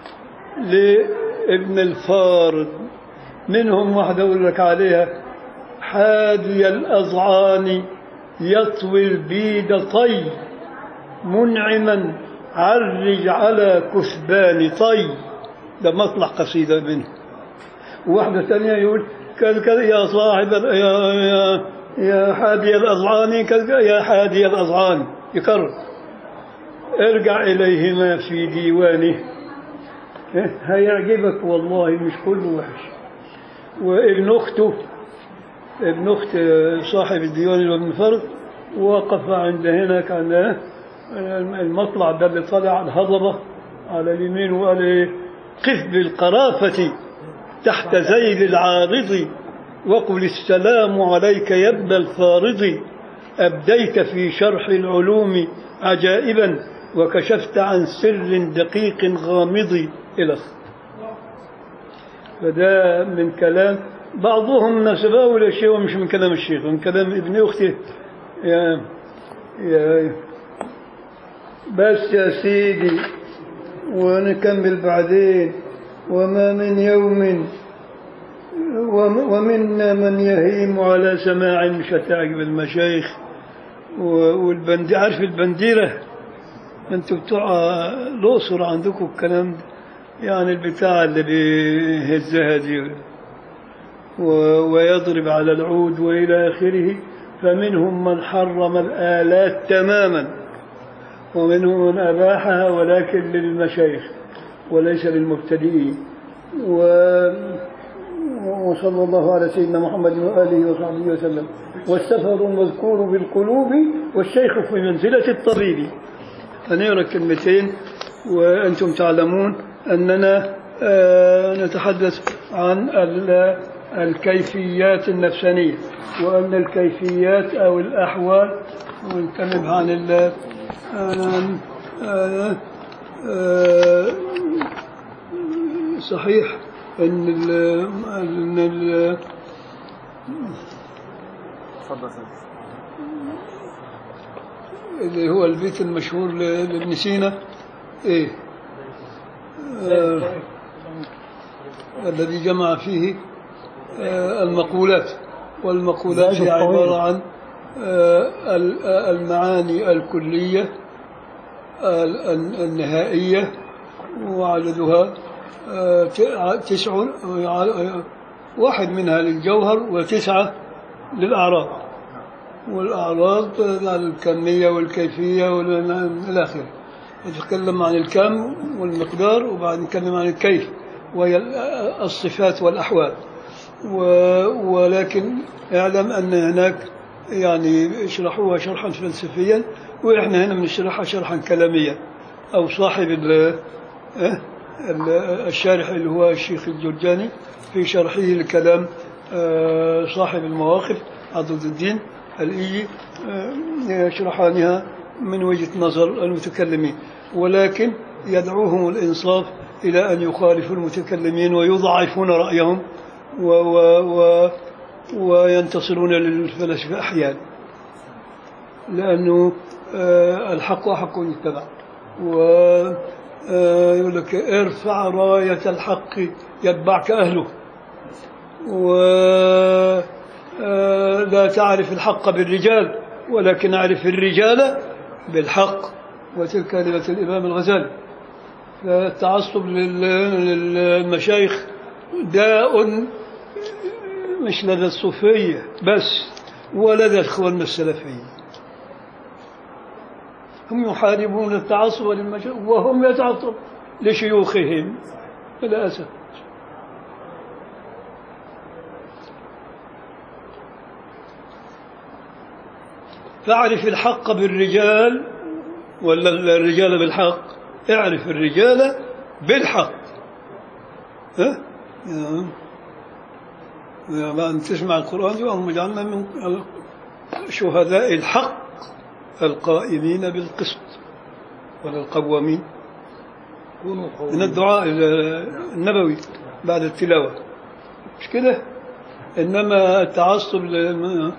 لابن الفارض منهم واحدة أقول لك عليها حادي الأضعان يطوي البيد طي منعما عرج على كثبان طي ده مطلع قصيدة منه وواحدة ثانية يقول كذا كذا يا صاحب ال- يا يا يا حادي الأضعان كذا يا حادي الأضعان يكرر ارجع إليهما في ديوانه إيه؟ هيعجبك والله مش كله وحش وابن أخته ابن أخت صاحب الديوان اللي هو ابن فرد وقف عند هناك عند المطلع ده اللي طالع على الهضبة على اليمين وقال إيه قف بالقرافة تحت ذيل العارض وقل السلام عليك يا ابن الفارض أبديت في شرح العلوم عجائبا وكشفت عن سر دقيق غامض إلى فده من كلام بعضهم نسبه إلى شيء ومش من كلام الشيخ من كلام ابن أختي يا يا بس يا سيدي ونكمل بعدين وما من يوم وم- ومنا من يهيم على سماع مش هتعجب المشايخ و- والبندي عارف البنديرة انتوا بتوع الأقصر عندكم الكلام ده يعني البتاع اللي بيهزها دي و- ويضرب على العود وإلى آخره فمنهم من حرم الآلات تماما ومنهم من أباحها ولكن للمشايخ وليس للمبتدئين و... وصلى الله على سيدنا محمد وآله وصحبه وسلم والسفر المذكور بالقلوب والشيخ في منزلة الطبيب هنقرا كلمتين وأنتم تعلمون أننا آه، نتحدث عن ال- الكيفيات النفسانية وأن الكيفيات أو الأحوال ونتكلم عن ال آه، آه، آه، صحيح ان ال ان ال اتفضل اللي هو البيت المشهور ل- لابن سينا ايه آه الذي جمع فيه آه المقولات والمقولات زاد هي الطويل. عبارة عن آه ال- آه، المعاني الكلية ال- ال- النهائية وعددها آه، ت- تسع آه، واحد منها للجوهر وتسعة للأعراض والأعراض الكمية والكيفية والى آخره نتكلم عن الكم والمقدار وبعد نتكلم عن الكيف وهي الصفات والأحوال و- ولكن اعلم أن هناك يعني يشرحوها شرحا فلسفيا وإحنا هنا بنشرحها شرحا كلاميا أو صاحب ال- آه، ال- الشارح اللي هو الشيخ الجرجاني في شرحه الكلام آه، صاحب المواقف عضد الدين الإيجي آه، يشرحانها من وجهة نظر المتكلمين ولكن يدعوهم الإنصاف إلى أن يخالفوا المتكلمين ويضعفون رأيهم و و و وينتصرون للفلاسفة أحيانا لأنه آه، الحق أحق يتبع و آه، يقول لك ارفع راية الحق يتبعك أهله ولا تعرف الحق بالرجال ولكن اعرف الرجال بالحق وتلك كلمة الإمام الغزالي فالتعصب لل- للمشايخ داء مش لدى الصوفية بس ولدى الإخوان السلفية هم يحاربون التعصب للمشايخ وهم يتعصب لشيوخهم للأسف فاعرف الحق بالرجال ولا الرجال بالحق اعرف الرجال بالحق ها يا يا بعد تسمع القرآن اللهم اجعلنا من شهداء الحق القائمين بالقسط ولا القوامين من الدعاء النبوي بعد التلاوة مش كده إنما التعصب لل-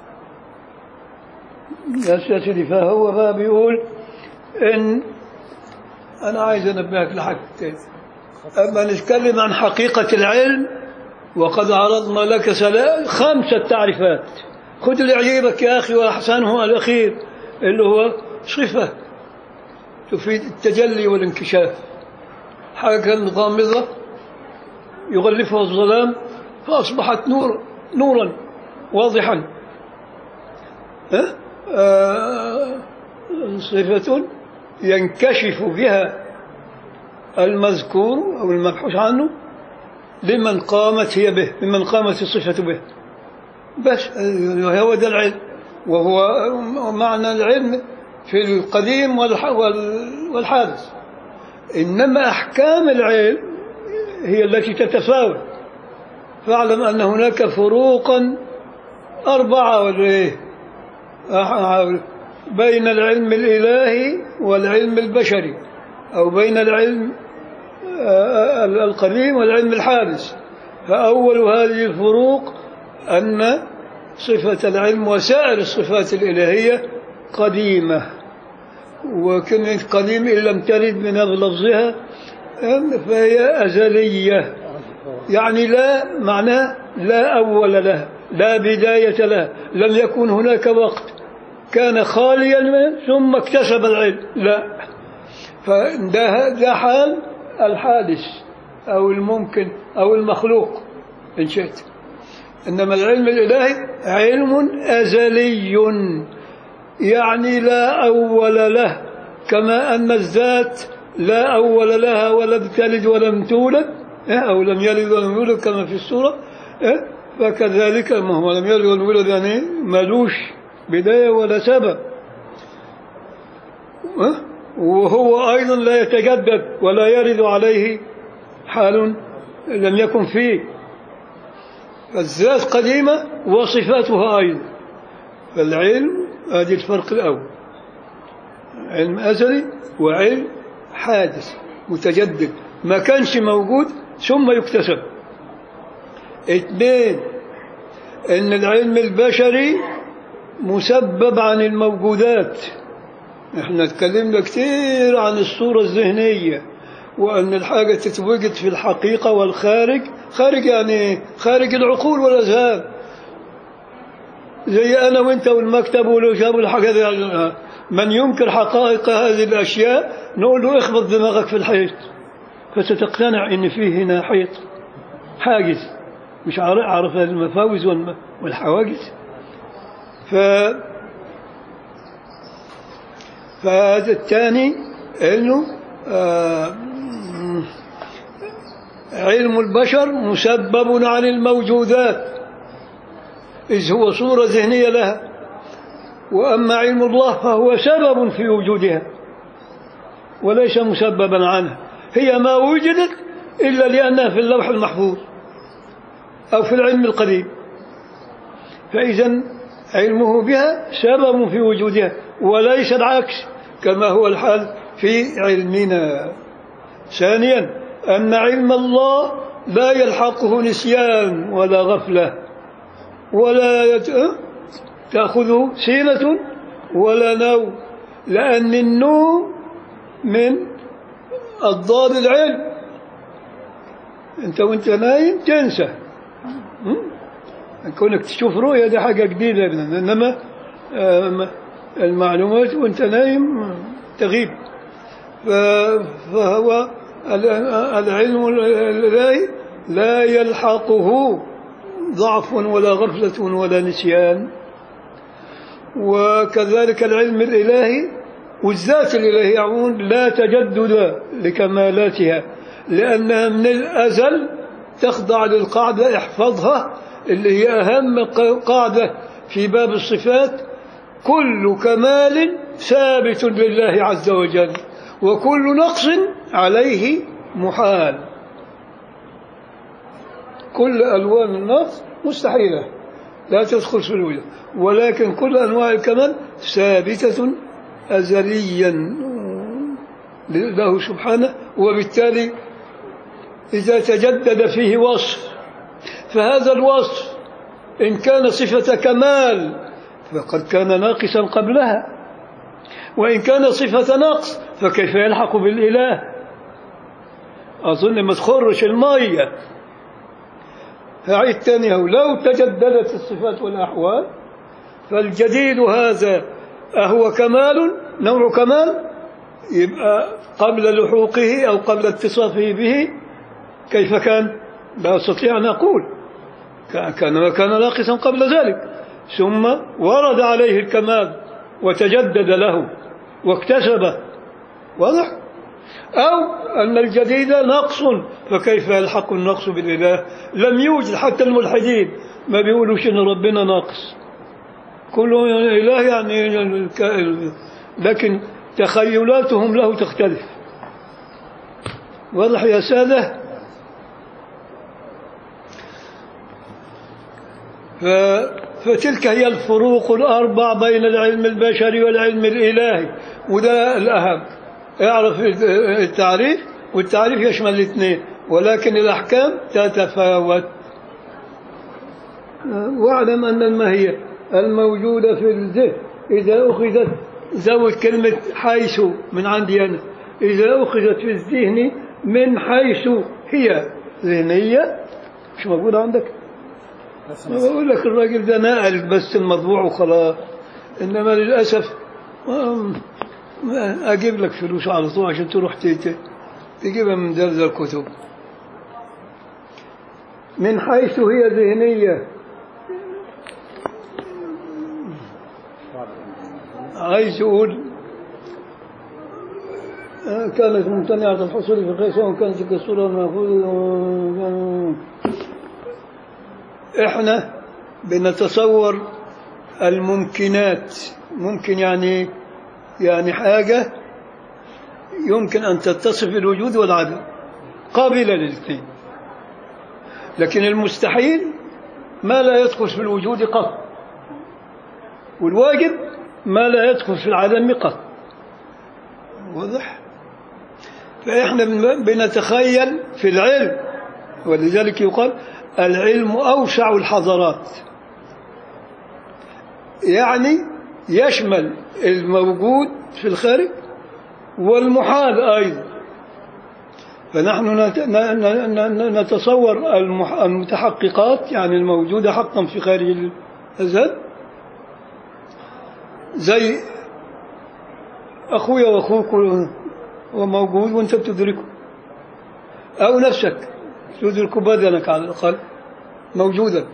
يا سيدي فهو بقى بيقول إن أنا عايز أنبهك لحاجتين أما نتكلم عن حقيقة العلم وقد عرضنا لك سلا- خمسة تعريفات خذ اللي يعجبك يا أخي وأحسنه الأخير اللي هو صفة تفيد التجلي والانكشاف حاجة كانت غامضة يغلفها الظلام فأصبحت نور نورا واضحا ها؟ آه، صفة ينكشف بها المذكور أو المبحوث عنه لمن قامت هي به لمن قامت الصفة به بس آه، هو ده العلم وهو معنى العلم في القديم والح- وال- والحادث إنما أحكام العلم هي التي تتفاوت فاعلم أن هناك فروقا أربعة ولا إيه؟ أح- بين العلم الإلهي والعلم البشري أو بين العلم آه، القديم والعلم الحادث فأول هذه الفروق أن صفة العلم وسائر الصفات الإلهية قديمة وكلمة قديم إن لم ترد من لفظها أم، فهي أزلية يعني لا معناه لا أول لها لا بداية لها لم يكن هناك وقت كان خاليا منه ثم اكتسب العلم لا فده ده حال الحادث أو الممكن أو المخلوق إن شئت إنما العلم الإلهي علم أزلي يعني لا أول له كما أن الذات لا أول لها ولم تلد ولم تولد إيه، أو لم يلد ولم يولد كما في السورة إيه، فكذلك ما هو لم يلد ولم يولد يعني ملوش بداية ولا سبب إيه، وهو أيضا لا يتجدد ولا يرد عليه حال لم يكن فيه الذات قديمة وصفاتها أيضا فالعلم هذه الفرق الأول علم أزلي وعلم حادث متجدد ما كانش موجود ثم يكتسب اثنين ان العلم البشري مسبب عن الموجودات احنا اتكلمنا كتير عن الصورة الذهنية وأن الحاجة تتوجد في الحقيقة والخارج خارج يعني خارج العقول والأذهان زي أنا وأنت والمكتب والوشاب والحاجات دي. من ينكر حقائق هذه الأشياء نقول له اخبط دماغك في الحيط فستقتنع إن فيه هنا حيط حاجز مش عارف عارف المفاوز والم- والحواجز ف فهذا الثاني انه آه، علم البشر مسبب عن الموجودات إذ هو صورة ذهنية لها وأما علم الله فهو سبب في وجودها وليس مسببا عنها هي ما وجدت إلا لأنها في اللوح المحفوظ أو في العلم القديم فإذا علمه بها سبب في وجودها وليس العكس كما هو الحال في علمنا ثانيا أن علم الله لا يلحقه نسيان ولا غفلة ولا يت... أه؟ تأخذه سينة ولا نوم لأن النوم من أضداد العلم أنت وأنت نايم تنسى م? كونك تشوف رؤية دي حاجة جديدة يا ابننا إنما آم، المعلومات وأنت نايم تغيب ف- فهو ال- العلم الإلهي لا يلحقه ضعف ولا غفلة ولا نسيان وكذلك العلم الإلهي والذات الإلهية عموما لا تجدد لكمالاتها لأنها من الأزل تخضع للقاعدة احفظها اللي هي أهم ق- قاعدة في باب الصفات كل كمال ثابت لله عز وجل وكل نقص عليه محال كل ألوان النقص مستحيلة لا تدخل في الوجه ولكن كل أنواع الكمال ثابتة أزليا له سبحانه وبالتالي إذا تجدد فيه وصف فهذا الوصف إن كان صفة كمال فقد كان ناقصا قبلها وإن كان صفة نقص فكيف يلحق بالإله أظن ما تخرش المية فعيد تاني هو لو تجددت الصفات والأحوال فالجديد هذا أهو كمال نوع كمال يبقى قبل لحوقه أو قبل اتصافه به كيف كان لا أستطيع أن أقول كان كان ناقصا قبل ذلك ثم ورد عليه الكمال وتجدد له واكتسبه واضح أو أن الجديد نقص فكيف يلحق النقص بالإله لم يوجد حتى الملحدين ما بيقولوش إن ربنا ناقص كل إله يعني الك- لكن تخيلاتهم له تختلف واضح يا سادة ف... فتلك هي الفروق الأربع بين العلم البشري والعلم الإلهي وده الأهم اعرف التعريف والتعريف يشمل الاثنين ولكن الأحكام تتفاوت واعلم أن الماهية الموجودة في الذهن إذا أخذت زود كلمة حيث من عندي أنا إذا أخذت في الذهن من حيث هي ذهنية مش موجودة عندك بقول لك الراجل ده نقل بس المطبوع وخلاص إنما للأسف آم، ما أجيب لك فلوس على طول عشان تروح تيجي تجيبها من درز الكتب من حيث هي ذهنية عايز أقول آه، كانت ممتنعة الحصول في القيس وإن كانت تلك الصورة المأخوذة إحنا بنتصور الممكنات ممكن يعني يعني حاجة يمكن أن تتصف بالوجود والعدم قابلة للاثنين لكن المستحيل ما لا يدخل في الوجود قط والواجب ما لا يدخل في العدم قط واضح فإحنا بن- بنتخيل في العلم ولذلك يقال العلم أوسع الحضارات يعني يشمل الموجود في الخارج والمحال أيضا فنحن نت- ن- ن- ن- نتصور المح- المتحققات يعني الموجودة حقا في خارج الذهن زي أخويا وأخوك هو موجود وأنت بتدركه أو نفسك تدرك بدنك على الأقل موجودا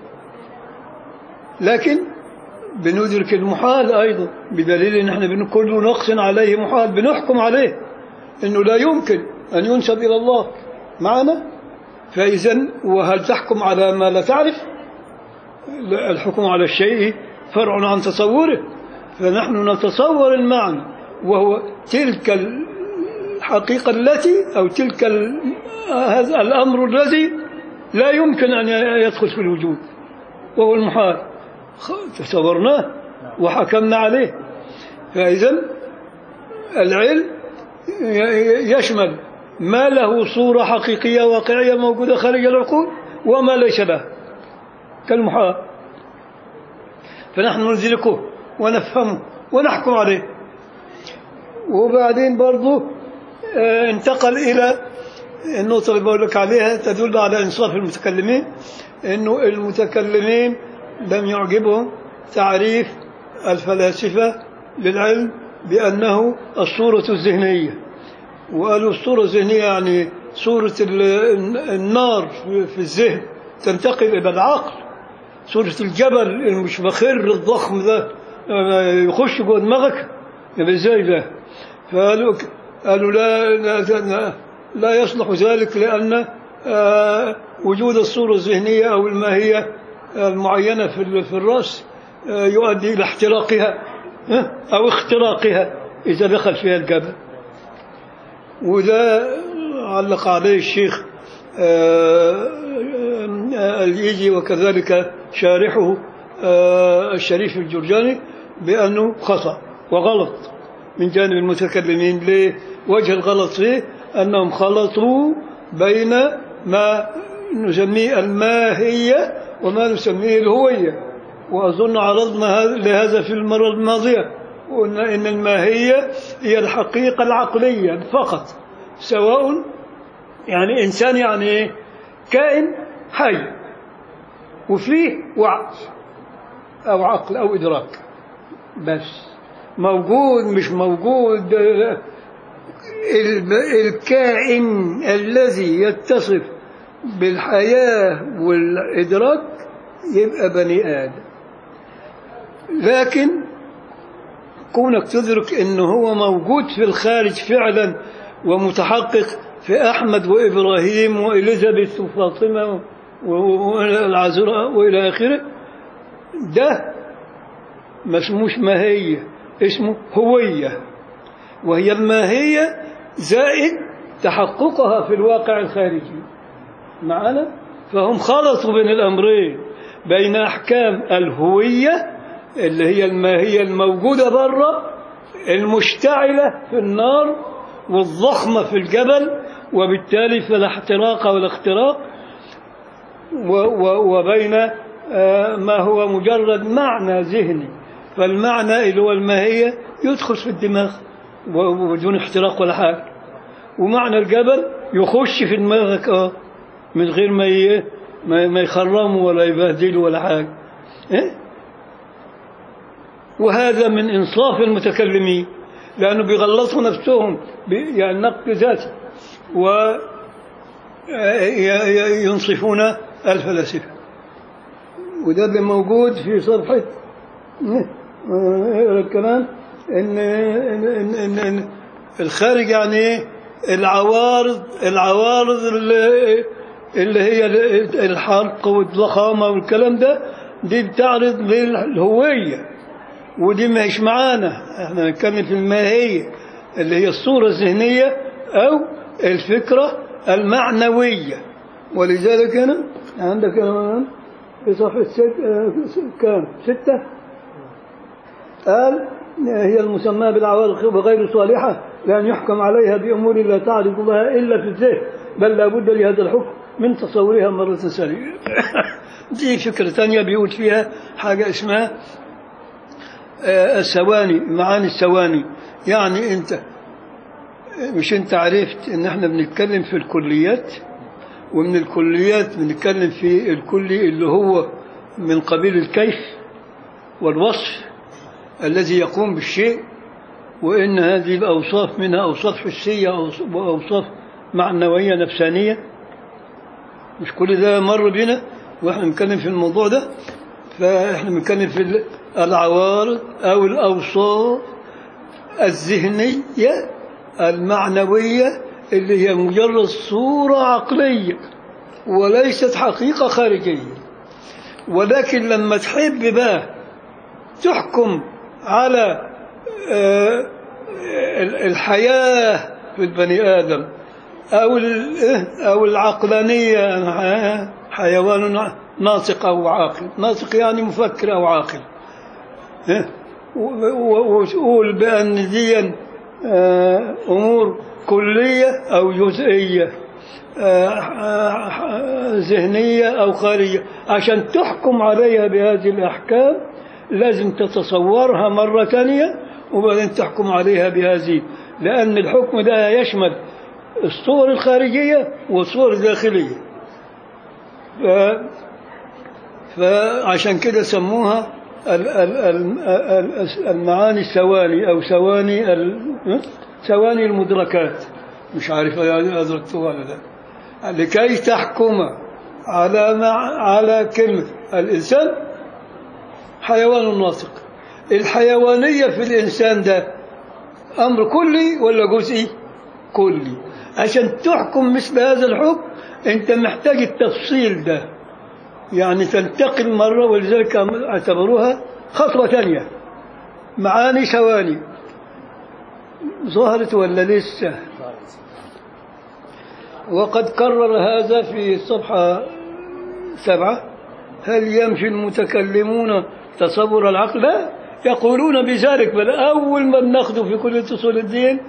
لكن بندرك المحال أيضا بدليل أن احنا بن- كل نقص عليه محال بنحكم عليه أنه لا يمكن أن ينسب إلى الله معنا فإذا وهل تحكم على ما لا تعرف لا، الحكم على الشيء فرع عن تصوره فنحن نتصور المعنى وهو تلك الحقيقة التي أو تلك ال- هذا الأمر الذي لا يمكن أن يدخل في الوجود وهو المحال خ- تصورناه وحكمنا عليه فإذا العلم ي- يشمل ما له صورة حقيقية واقعية موجودة خارج العقول وما ليس له كالمحال فنحن ندركه ونفهمه ونحكم عليه وبعدين برضو آه، انتقل إلى النقطة اللي بقول لك عليها تدل على إنصاف المتكلمين إنه المتكلمين لم يعجبهم تعريف الفلاسفة للعلم بأنه الصورة الذهنية وقالوا الصورة الذهنية يعني صورة ال- النار في في الذهن تنتقل إلى العقل صورة الجبل المشبخر الضخم ده آه، يخش جوه دماغك يبقى ازاي ده فقالوا قالوا لا لا, لا, لا يصلح ذلك لأن آه، وجود الصورة الذهنية أو الماهية المعينة في ال- في الرأس آه، يؤدي إلى احتراقها آه، أو اختراقها إذا دخل فيها الجبل وده علق عليه الشيخ آه، آه، اليجي وكذلك شارحه آه، الشريف الجرجاني بأنه خطأ وغلط من جانب المتكلمين ليه وجه الغلط فيه أنهم خلطوا بين ما نسميه الماهية وما نسميه الهوية وأظن عرضنا هذا- لهذا في المرة الماضية وقلنا إن الماهية هي الحقيقة العقلية فقط سواء يعني إنسان يعني إيه؟ كائن حي وفيه وعي أو عقل أو إدراك بس موجود مش موجود الم- الكائن الذي يتصف بالحياة والإدراك يبقى بني آدم لكن كونك تدرك انه هو موجود في الخارج فعلا ومتحقق في احمد وابراهيم واليزابيث وفاطمه والعذراء والى اخره ده ما اسموش ماهيه اسمه هويه وهي الماهيه زائد تحققها في الواقع الخارجي معنا فهم خلطوا بين الامرين بين أحكام الهوية اللي هي الماهية الموجودة بره المشتعلة في النار والضخمة في الجبل وبالتالي فلا احتراق ولا اختراق و- و- وبين آه، ما هو مجرد معنى ذهني فالمعنى اللي هو الماهية يدخل في الدماغ و- وبدون احتراق ولا حاجة ومعنى الجبل يخش في دماغك اه من غير ما ي- ما ما يخرموا ولا يبهدلوا ولا حاجة إيه؟ وهذا من إنصاف المتكلمين لأنه بيغلطوا نفسهم ب- يعني نقد ذاتي وينصفون الفلاسفة وده اللي موجود في صفحة اقرا الكلام إن, إن, إن, إن, إن الخارج يعني إيه؟ العوارض العوارض اللي, اللي هي الحرق والضخامة والكلام ده دي بتعرض للهوية ودي مش معانا احنا بنتكلم في الماهية اللي هي الصورة الذهنية أو الفكرة المعنوية ولذلك هنا عندك هنا في صفحة ست آه، كام ستة قال هي المسمى بالعوارض وغير صالحة لأن يحكم عليها بأمور لا تعرض لها إلا في الذهن بل لا بد لهذا الحكم من تصورها مرة ثانية دي فكرة ثانية بيقول فيها حاجة اسمها آه، الثواني معاني الثواني يعني انت مش انت عرفت ان احنا بنتكلم في الكليات ومن الكليات بنتكلم في الكلي اللي هو من قبيل الكيف والوصف الذي يقوم بالشيء وإن هذه الأوصاف منها أوصاف حسية وأوصاف معنوية نفسانية مش كل ده مر بنا واحنا بنتكلم في الموضوع ده فاحنا بنتكلم في العوارض أو الأوصاف الذهنية المعنوية اللي هي مجرد صورة عقلية وليست حقيقة خارجية ولكن لما تحب بقى تحكم على آه، ال- الحياة في البني آدم أو ال- أو العقلانية آه، حيوان ناطق أو عاقل ناطق يعني مفكر أو عاقل آه، و- و- وتقول بأن دي آه، أمور كلية أو جزئية آه، آه، ذهنية أو خارجية عشان تحكم عليها بهذه الأحكام لازم تتصورها مرة ثانية وبعدين تحكم عليها بهذه لأن الحكم ده يشمل الصور الخارجية والصور الداخلية ف... فعشان كده سموها ال- ال- ال- ال- المعاني الثواني أو ثواني ال... ثواني المدركات مش عارف أدركتها ولا لا لكي تحكم على مع... على كلمة الإنسان حيوان ناطق الحيوانية في الإنسان ده أمر كلي ولا جزئي كلي عشان تحكم مثل هذا الحكم أنت محتاج التفصيل ده يعني تنتقل مرة ولذلك اعتبروها خطوة ثانية معاني ثواني ظهرت ولا لسه وقد كرر هذا في الصفحة سبعة هل يمشي المتكلمون تصور العقل لا يقولون بذلك بل أول ما بناخده في كل أصول الدين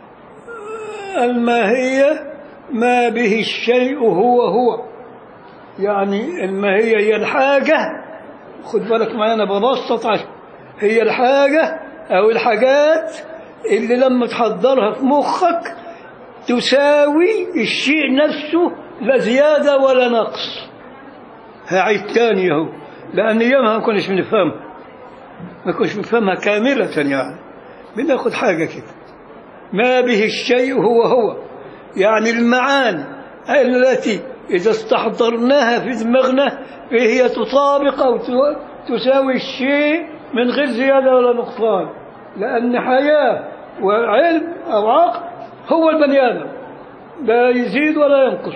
الماهية ما به الشيء هو هو يعني الماهية هي الحاجة خد بالك معايا أنا ببسط عشان هي الحاجة أو الحاجات اللي لما تحضرها في مخك تساوي الشيء نفسه لا زيادة ولا نقص هعيد تاني اهو لأن يومها ما كناش بنفهمها ما كناش بنفهمها كاملة يعني بناخد حاجة كده ما به الشيء هو هو يعني المعاني التي إذا استحضرناها في دماغنا فهي تطابق أو تساوي الشيء من غير زيادة ولا نقصان لأن حياة وعلم أو عقل هو البني آدم لا يزيد ولا ينقص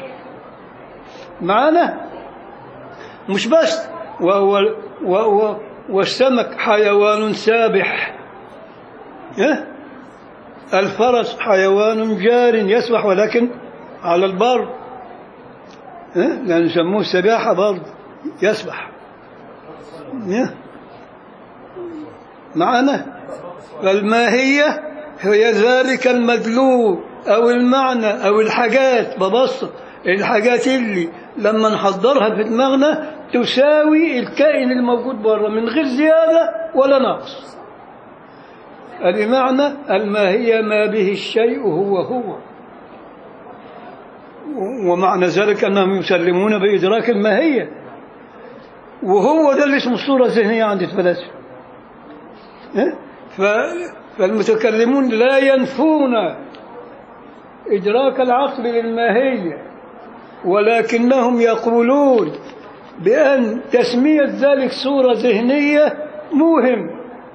معنا مش بس وهو وهو والسمك حيوان سابح إيه؟ الفرس حيوان جار يسبح ولكن على البر إيه؟ لأن يسموه سباحة برضه يسبح نه. معنا فالماهية هي ذلك المدلول أو المعنى أو الحاجات ببسط الحاجات اللي لما نحضرها في دماغنا تساوي الكائن الموجود بره من غير زيادة ولا نقص بمعنى الماهية ما به الشيء هو هو ومعنى ذلك أنهم يسلمون بإدراك الماهية وهو ده اللي اسمه الصورة الذهنية عند الفلاسفة إيه؟ ف- فالمتكلمون لا ينفون إدراك العقل للماهية ولكنهم يقولون بأن تسمية ذلك صورة ذهنية موهم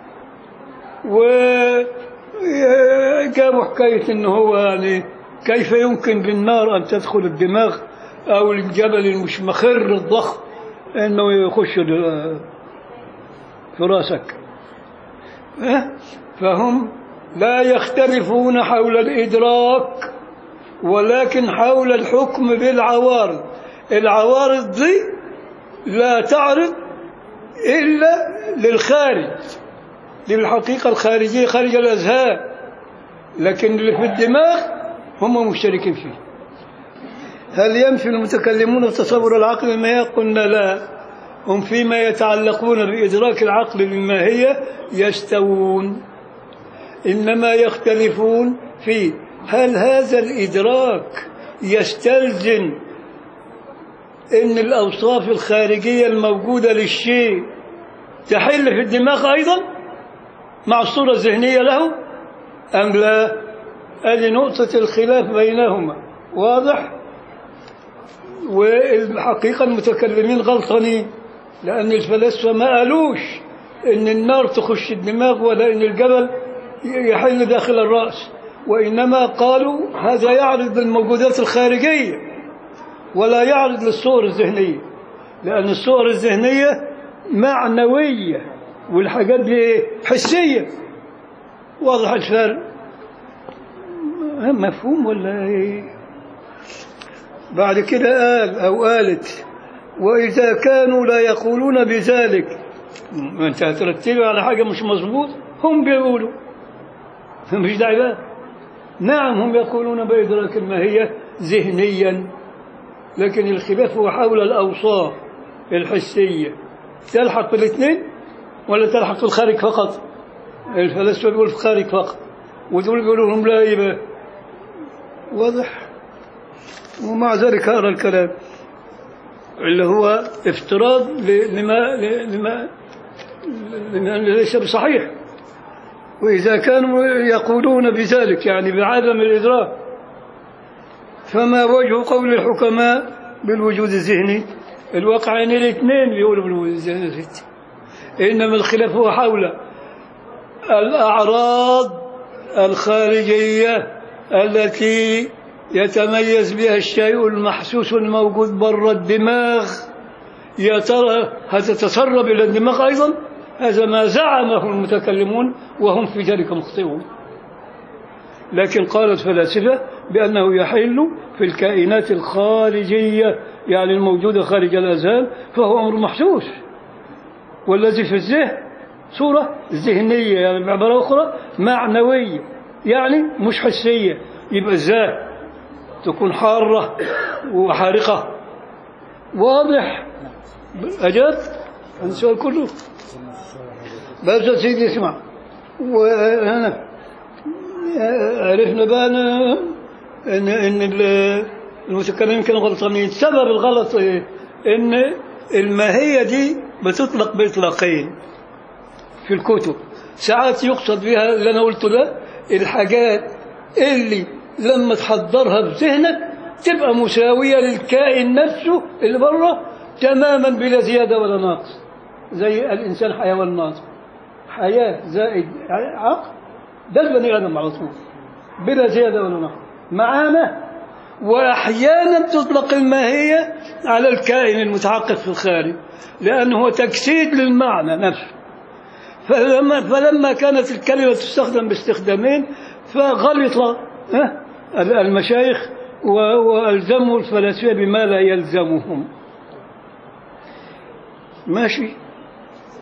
وجابوا حكاية إن هو يعني كيف يمكن بالنار أن تدخل الدماغ أو الجبل المش مخر الضخم إنه يخش ال- في راسك أه؟ فهم لا يختلفون حول الإدراك ولكن حول الحكم بالعوارض العوارض دي لا تعرض إلا للخارج للحقيقة الخارجية خارج الأذهان لكن اللي في الدماغ هم مشتركين فيه هل ينفي المتكلمون تصور العقل الماهية قلنا لا هم فيما يتعلقون بإدراك العقل للماهية يستوون إنما يختلفون في هل هذا الإدراك يستلزم إن الأوصاف الخارجية الموجودة للشيء تحل في الدماغ أيضا مع الصورة الذهنية له أم لا هذه نقطة الخلاف بينهما واضح والحقيقة المتكلمين غلطانين لأن الفلاسفة ما قالوش إن النار تخش الدماغ ولا إن الجبل يحل داخل الرأس وإنما قالوا هذا يعرض للموجودات الخارجية ولا يعرض للصور الذهنية لأن الصور الذهنية معنوية والحاجات دي حسية واضح الفرق مفهوم ولا ايه بعد كده قال أو قالت وإذا كانوا لا يقولون بذلك ما أنت هترتبه على حاجة مش مظبوط هم بيقولوا مش داعي بقى نعم هم يقولون بإدراك الماهية ذهنيا لكن الخلاف هو حول الأوصاف الحسية تلحق بالاثنين ولا تلحق الخارج فقط الفلاسفة بيقولوا في الخارج فقط ودول بيقولوا لهم لا يبقى واضح ومع ذلك هذا الكلام اللي هو افتراض ل- لما لما لما ليس بصحيح وإذا كانوا يقولون بذلك يعني بعدم الإدراك فما وجه قول الحكماء بالوجود الذهني الواقعين الاثنين بيقولوا بالوجود الذهني إنما الخلاف هو حول الأعراض الخارجية التي يتميز بها الشيء المحسوس الموجود برا الدماغ يا ترى هتتسرب إلى الدماغ أيضا هذا ما زعمه المتكلمون وهم في ذلك مخطئون لكن قال الفلاسفة بأنه يحل في الكائنات الخارجية يعني الموجودة خارج الأذهان فهو أمر محسوس والذي في الذهن صورة ذهنية يعني بعبارة أخرى معنوية يعني مش حسية يبقى الذات تكون حارة وحارقة واضح أجاب عن السؤال كله بس يا سيدي اسمع وهنا عرفنا بقى ان ان, إن ال- المتكلمين كانوا غلطانين سبب الغلط ايه؟ ان الماهيه دي بتطلق باطلاقين في الكتب ساعات يقصد بها اللي انا قلته ده الحاجات اللي لما تحضرها في ذهنك تبقى مساويه للكائن نفسه اللي بره تماما بلا زياده ولا نقص زي الانسان حيوان ناطق حياه زائد عقل ده البني ادم على طول بلا زياده ولا نقص معانا واحيانا تطلق الماهيه على الكائن المتعقد في الخارج لانه هو تجسيد للمعنى نفسه فلما فلما كانت الكلمه تستخدم باستخدامين فغلط ها، المشايخ و- والزموا الفلاسفه بما لا يلزمهم ماشي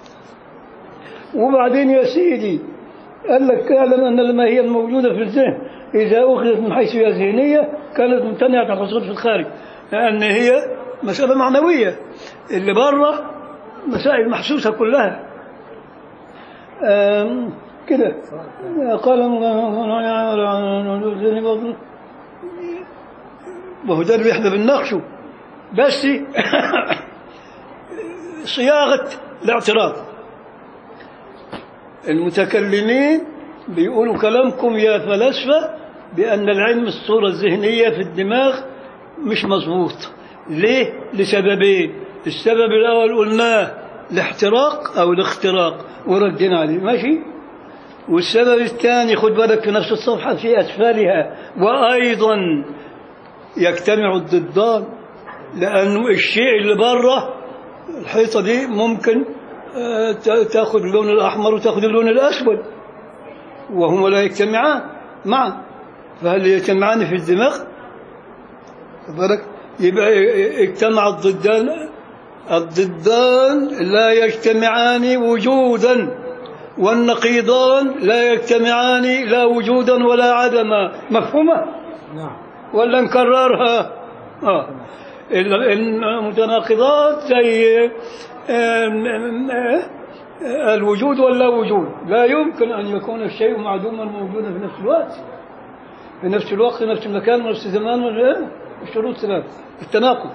وبعدين يا سيدي قال لك اعلم أن الماهية الموجودة في الذهن إذا أخذت من حيث هي ذهنية كانت ممتنعة عن الحصول في الخارج لأن هي مسألة معنوية اللي بره مسائل محسوسة كلها آم، كده قال وهو ده اللي احنا بنناقشه بس صياغة الاعتراض المتكلمين بيقولوا كلامكم يا فلاسفة بأن العلم الصورة الذهنية في الدماغ مش مظبوط ليه؟ لسببين السبب الأول قلناه الاحتراق أو الاختراق وردنا عليه ماشي والسبب الثاني خد بالك في نفس الصفحة في أسفلها وأيضا يجتمع الضدان لأنه الشيء اللي بره الحيطة دي ممكن آه، تا- تاخذ اللون الأحمر وتاخذ اللون الأسود وهما لا يجتمعان معا فهل يجتمعان في الدماغ خد بالك يبقى اجتمع الضدان الضدان لا يجتمعان وجودا والنقيضان لا يجتمعان لا وجودا ولا عدما مفهومه نعم ولا نكررها آه. ال- المتناقضات زي آم، آم، آه، الوجود ولا وجود لا يمكن أن يكون الشيء معدوما موجودا في نفس الوقت في نفس الوقت في نفس المكان ونفس الزمان ولا الشروط ثلاث التناقض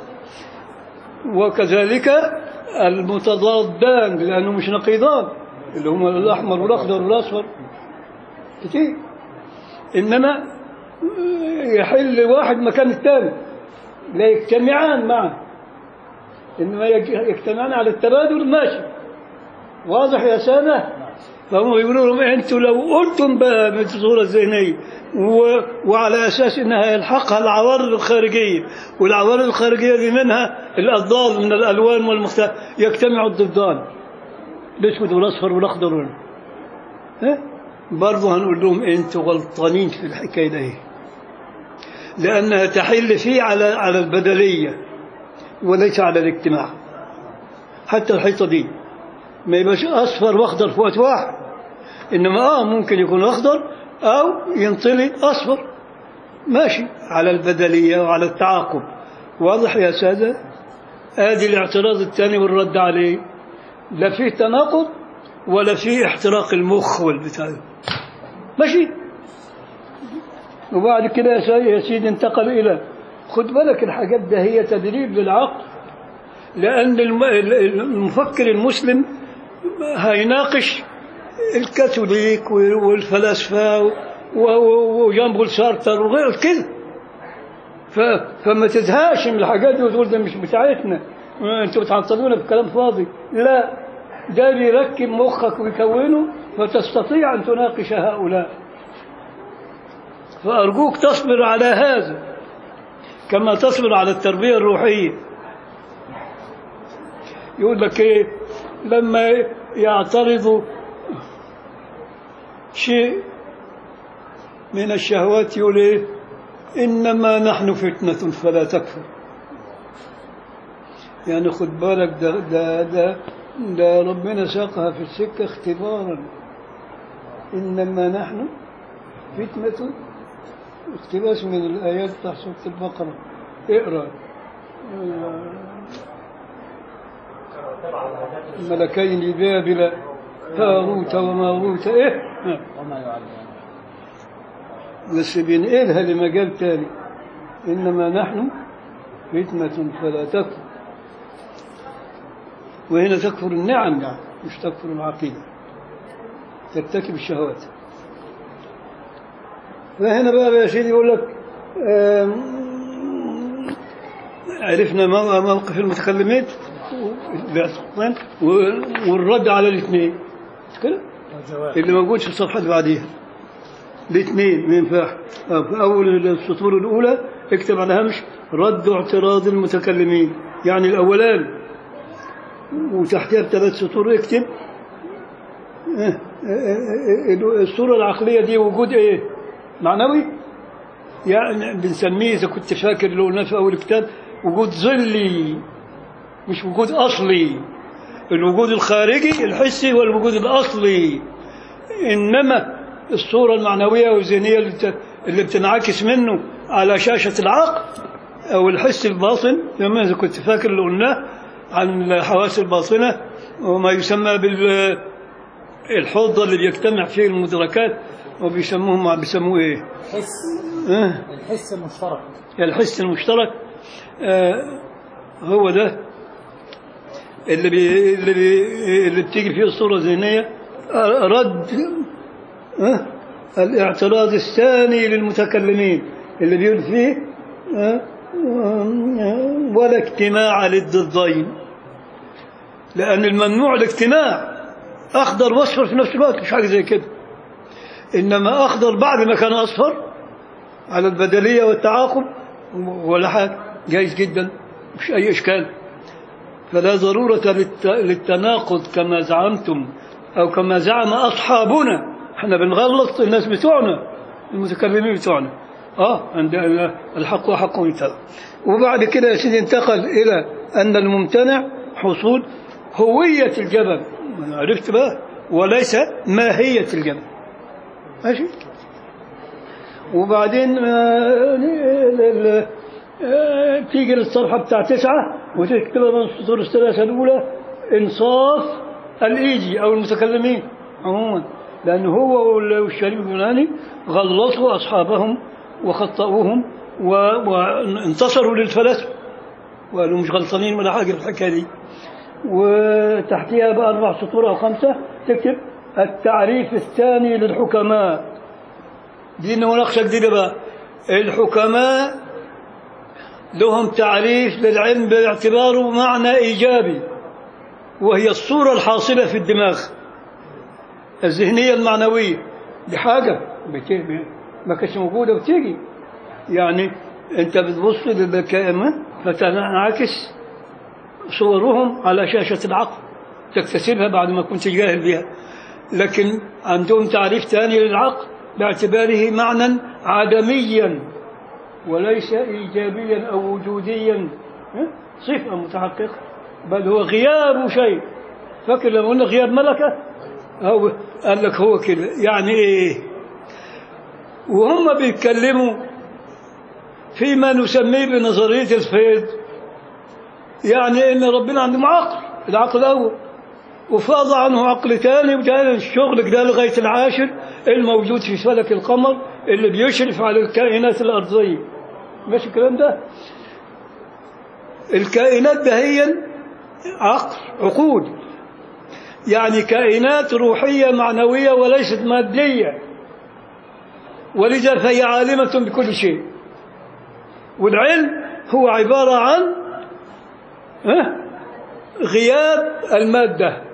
وكذلك المتضادان لأنه مش نقيضان اللي هم الأحمر والأخضر والأصفر كتير إنما يحل واحد مكان الثاني لا يجتمعان معا إنما يج- يجتمعان على التبادل ماشي واضح يا سادة فهم يقولوا لهم أنتوا لو قلتم بقى من الصورة الذهنية و... وعلى أساس أنها يلحقها العوارض الخارجية والعوارض الخارجية دي منها الأضداد من الألوان والمختلف يجتمع الضدان الأسود والأصفر والأخضر وال- ها؟ برضه هنقول لهم أنتوا غلطانين في الحكاية دي لأنها تحل فيه على على البدلية وليس على الاجتماع حتى الحيطة دي ما يبقاش أصفر وأخضر في وقت واحد إنما آه ممكن يكون أخضر أو ينطلي أصفر ماشي على البدلية وعلى التعاقب واضح يا سادة آدي الاعتراض الثاني والرد عليه لا فيه تناقض ولا فيه احتراق المخ والبتاع ماشي وبعد كده يا سيدي, يا سيدي انتقل إلى خد بالك الحاجات ده هي تدريب للعقل لأن الم- المفكر المسلم هيناقش الكاثوليك والفلاسفة و- و- وجان بول سارتر وغير كده ف- فما تزهقش من الحاجات دي وتقول ده مش بتاعتنا انتوا بتعطلونا بكلام فاضي لا ده بيركب مخك ويكونه فتستطيع ان تناقش هؤلاء فارجوك تصبر على هذا كما تصبر على التربيه الروحيه يقول لك ايه لما يعترضوا شيء من الشهوات يقول ايه انما نحن فتنه فلا تكفر يعني خد بالك ده ده ده, ده ربنا ساقها في السكه اختبارا انما نحن فتنه اقتباس من الايات بتاع سوره البقره اقرا ملكين بابل هاروت وماروت ايه وما يعلمان بس بينقلها لمجال تاني إنما نحن فتنة فلا تكفر وهنا تكفر النعم يعني مش تكفر العقيدة ترتكب الشهوات فهنا بقى يا سيدي يقول لك آم، عرفنا مو- موقف المتكلمين الاعتقاد والرد على الاثنين مش كده؟ الجواب اللي موجود في الصفحة اللي بعديها الاثنين ما ينفعش آه، في أول السطور الأولى اكتب على هامش رد اعتراض المتكلمين يعني الأولان وتحتها بثلاث سطور اكتب آه، آه، آه، آه، الصورة العقلية دي وجود ايه معنوي يعني بنسميه إذا كنت فاكر اللي قلناه في أول كتاب وجود ظلي مش وجود أصلي الوجود الخارجي الحسي والوجود الأصلي إنما الصورة المعنوية والذهنية اللي بت- اللي بتنعكس منه على شاشة العقل أو الحس الباطن زي ما إذا كنت فاكر اللي قلناه عن الحواس الباطنة وما يسمى بال الحوض اللي بيجتمع فيه المدركات وبيسموهم بيسموه ايه؟ الحس آه الحس المشترك الحس المشترك آه هو ده اللي بي اللي بي اللي بتيجي فيه الصورة الذهنية آه، رد آه الاعتراض الثاني للمتكلمين اللي بيقول فيه آه آه، ولا اجتماع للضدين لأن الممنوع الاجتماع أخضر واصفر في نفس الوقت مش حاجة زي كده إنما أخضر بعد ما كان أصفر على البدلية والتعاقب ولا حاجة جايز جدا مش أي إشكال فلا ضرورة للت- للتناقض كما زعمتم أو كما زعم أصحابنا احنا بنغلط الناس بتوعنا المتكلمين بتوعنا اه عند الحق حق يتبع وبعد كده يا سيدي انتقل إلى أن الممتنع حصول هوية الجبل عرفت بقى وليس ماهية الجبل ماشي وبعدين آه، ال- ال- آه، تيجي للصفحة بتاع تسعة وتكتب من السطور الثلاثة الأولى إنصاف الإيجي أو المتكلمين عموما لأن هو وال- والشريف اليوناني غلطوا أصحابهم وخطأوهم و- وانتصروا للفلاسفة وقالوا مش غلطانين ولا حاجة في الحكاية دي وتحتها بقى أربع سطور أو خمسة تكتب التعريف الثاني للحكماء دي مناقشة جديدة بقى الحكماء لهم تعريف للعلم باعتباره معنى إيجابي وهي الصورة الحاصلة في الدماغ الذهنية المعنوية دي حاجة بت- ما كانتش موجودة بتيجي يعني أنت بتبص للكائنات فتنعكس صورهم على شاشة العقل تكتسبها بعد ما كنت جاهل بها لكن عندهم تعريف ثاني للعقل باعتباره معنى عدميا وليس إيجابيا أو وجوديا ها؟ صفة متحققة بل هو غياب شيء فاكر لما قلنا غياب ملكة أو قال لك هو كده يعني إيه وهم بيتكلموا فيما نسميه بنظرية الفيض يعني إن ربنا عنده عقل العقل الأول وفاض عنه عقل ثاني وجاء الشغل ده لغاية العاشر الموجود في فلك القمر اللي بيشرف على الكائنات الأرضية ماشي الكلام ده الكائنات ده هي عقل عقول يعني كائنات روحية معنوية وليست مادية ولذا فهي عالمة بكل شيء والعلم هو عبارة عن ها؟ غياب المادة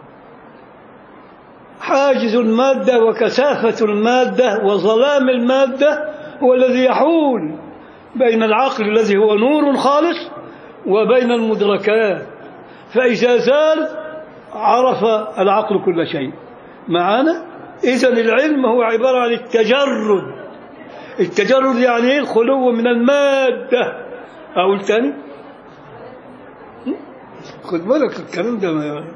حاجز المادة وكثافة المادة وظلام المادة هو الذي يحول بين العقل الذي هو نور خالص وبين المدركات فإذا زال عرف العقل كل شيء معنا إذا العلم هو عبارة عن التجرد التجرد يعني إيه الخلو من المادة أقول تاني خد بالك الكلام ده ما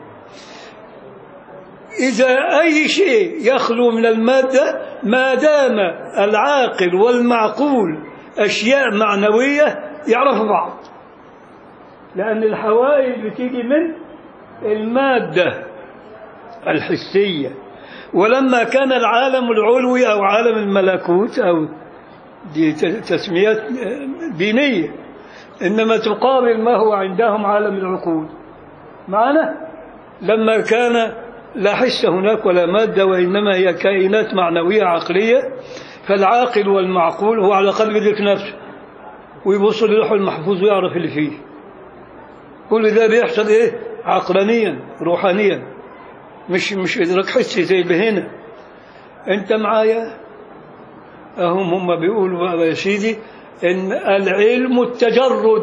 إذا أي شيء يخلو من المادة ما دام العاقل والمعقول أشياء معنوية يعرفوا بعض لأن الحوائج بتيجي من المادة الحسية ولما كان العالم العلوي أو عالم الملكوت أو دي تسميات دينية إنما تقابل ما هو عندهم عالم العقول معنا لما كان لا حس هناك ولا مادة وإنما هي كائنات معنوية عقلية فالعاقل والمعقول هو على الأقل يدرك نفسه ويبص للوح المحفوظ ويعرف اللي فيه كل ده بيحصل إيه عقلانيا روحانيا مش مش إدراك حسي زي اللي هنا أنت معايا أهم هم بيقولوا بقى يا سيدي إن العلم التجرد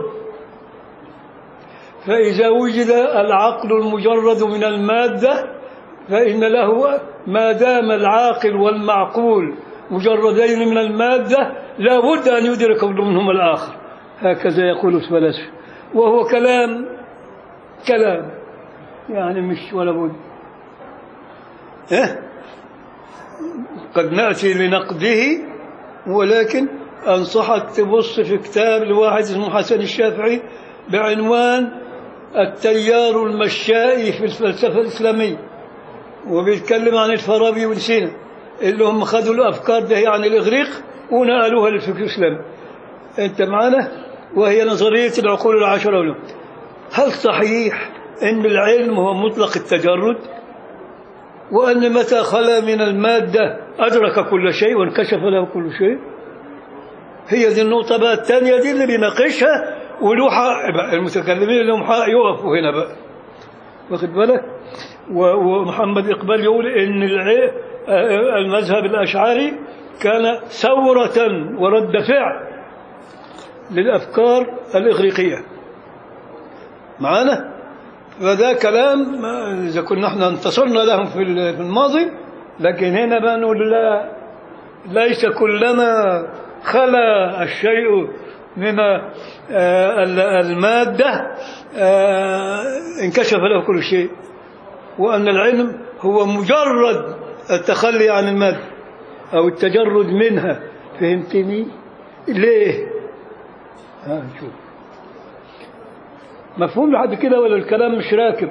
فإذا وجد العقل المجرد من المادة فإن له ما دام العاقل والمعقول مجردين من المادة لا بد أن يدرك كل منهما الآخر هكذا يقول الفلاسفة وهو كلام كلام يعني مش ولا بد إيه؟ قد نأتي لنقده ولكن أنصحك تبص في كتاب لواحد اسمه حسن الشافعي بعنوان التيار المشائي في الفلسفة الإسلامية وبيتكلم عن الفارابي وسينا اللي هم خدوا الأفكار ده عن الإغريق ونقلوها للفكر الإسلامي أنت معنا وهي نظرية العقول العشرة له هل صحيح أن العلم هو مطلق التجرد وأن متى خلا من المادة أدرك كل شيء وانكشف له كل شيء هي دي النقطة بقى الثانية دي اللي بيناقشها وله حق بقى المتكلمين لهم حق يقفوا هنا بقى واخد بالك و- ومحمد إقبال يقول إن الع- آه، المذهب الأشعري كان ثورة ورد فعل للأفكار الإغريقية معانا فده كلام آه، إذا كنا احنا انتصرنا لهم في ال- في الماضي لكن هنا بقى نقول لا ليس كلما خلا الشيء من آه، ال- المادة آه، انكشف له كل شيء وأن العلم هو مجرد التخلي عن المادة أو التجرد منها فهمتني؟ ليه؟ ها شوف مفهوم لحد كده ولا الكلام مش راكب؟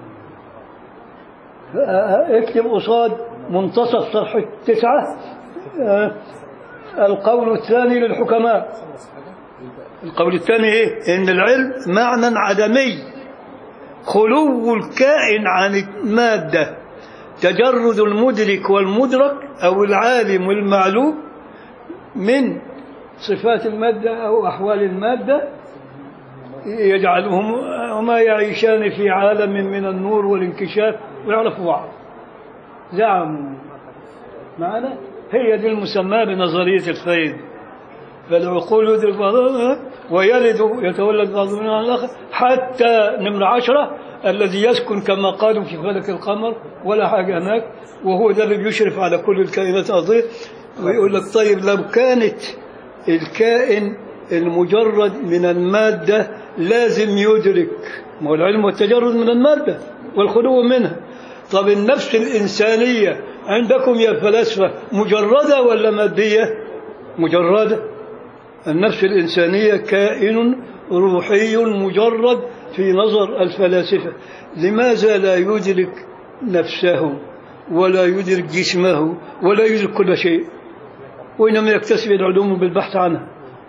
آه، اكتب قصاد منتصف صفحة تسعة آه، القول الثاني للحكماء القول الثاني ايه ان العلم معنى عدمي خلو الكائن عن المادة تجرد المدرك والمدرك أو العالم والمعلوم من صفات المادة أو أحوال المادة يجعلهم وما يعيشان في عالم من النور والانكشاف ويعرفوا بعض زعموا معنا هي دي المسمى بنظرية الفيض فالعقول يدرك بعضها ويلد يتولد بعضهم من الآخر حتى نمرة عشرة الذي يسكن كما قالوا في فلك القمر ولا حاجة هناك وهو ده اللي بيشرف على كل الكائنات الأرضية ويقول لك طيب لو كانت الكائن المجرد من المادة لازم يدرك ما هو العلم والتجرد من المادة والخلو منها طب النفس الإنسانية عندكم يا فلاسفة مجردة ولا مادية مجردة النفس الإنسانية كائن روحي مجرد في نظر الفلاسفة لماذا لا يدرك نفسه ولا يدرك جسمه ولا يدرك كل شيء وإنما يكتسب العلوم بالبحث عنها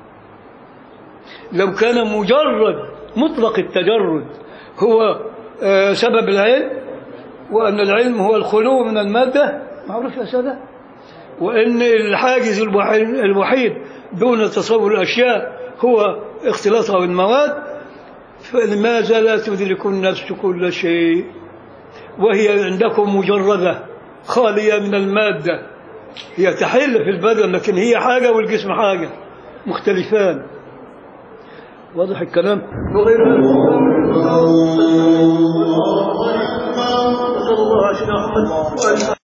لو كان مجرد مطلق التجرد هو آه، سبب العلم وأن العلم هو الخلو من المادة معروف يا سادة وأن الحاجز الوحيد, الوحيد دون تصور الأشياء هو اختلاطها بالمواد فلماذا لا تدرك النفس كل شيء وهي عندكم مجردة خالية من المادة هي تحل في البدن لكن هي حاجة والجسم حاجة مختلفان واضح الكلام وغير ذلك. نسأل الله عشان أحمد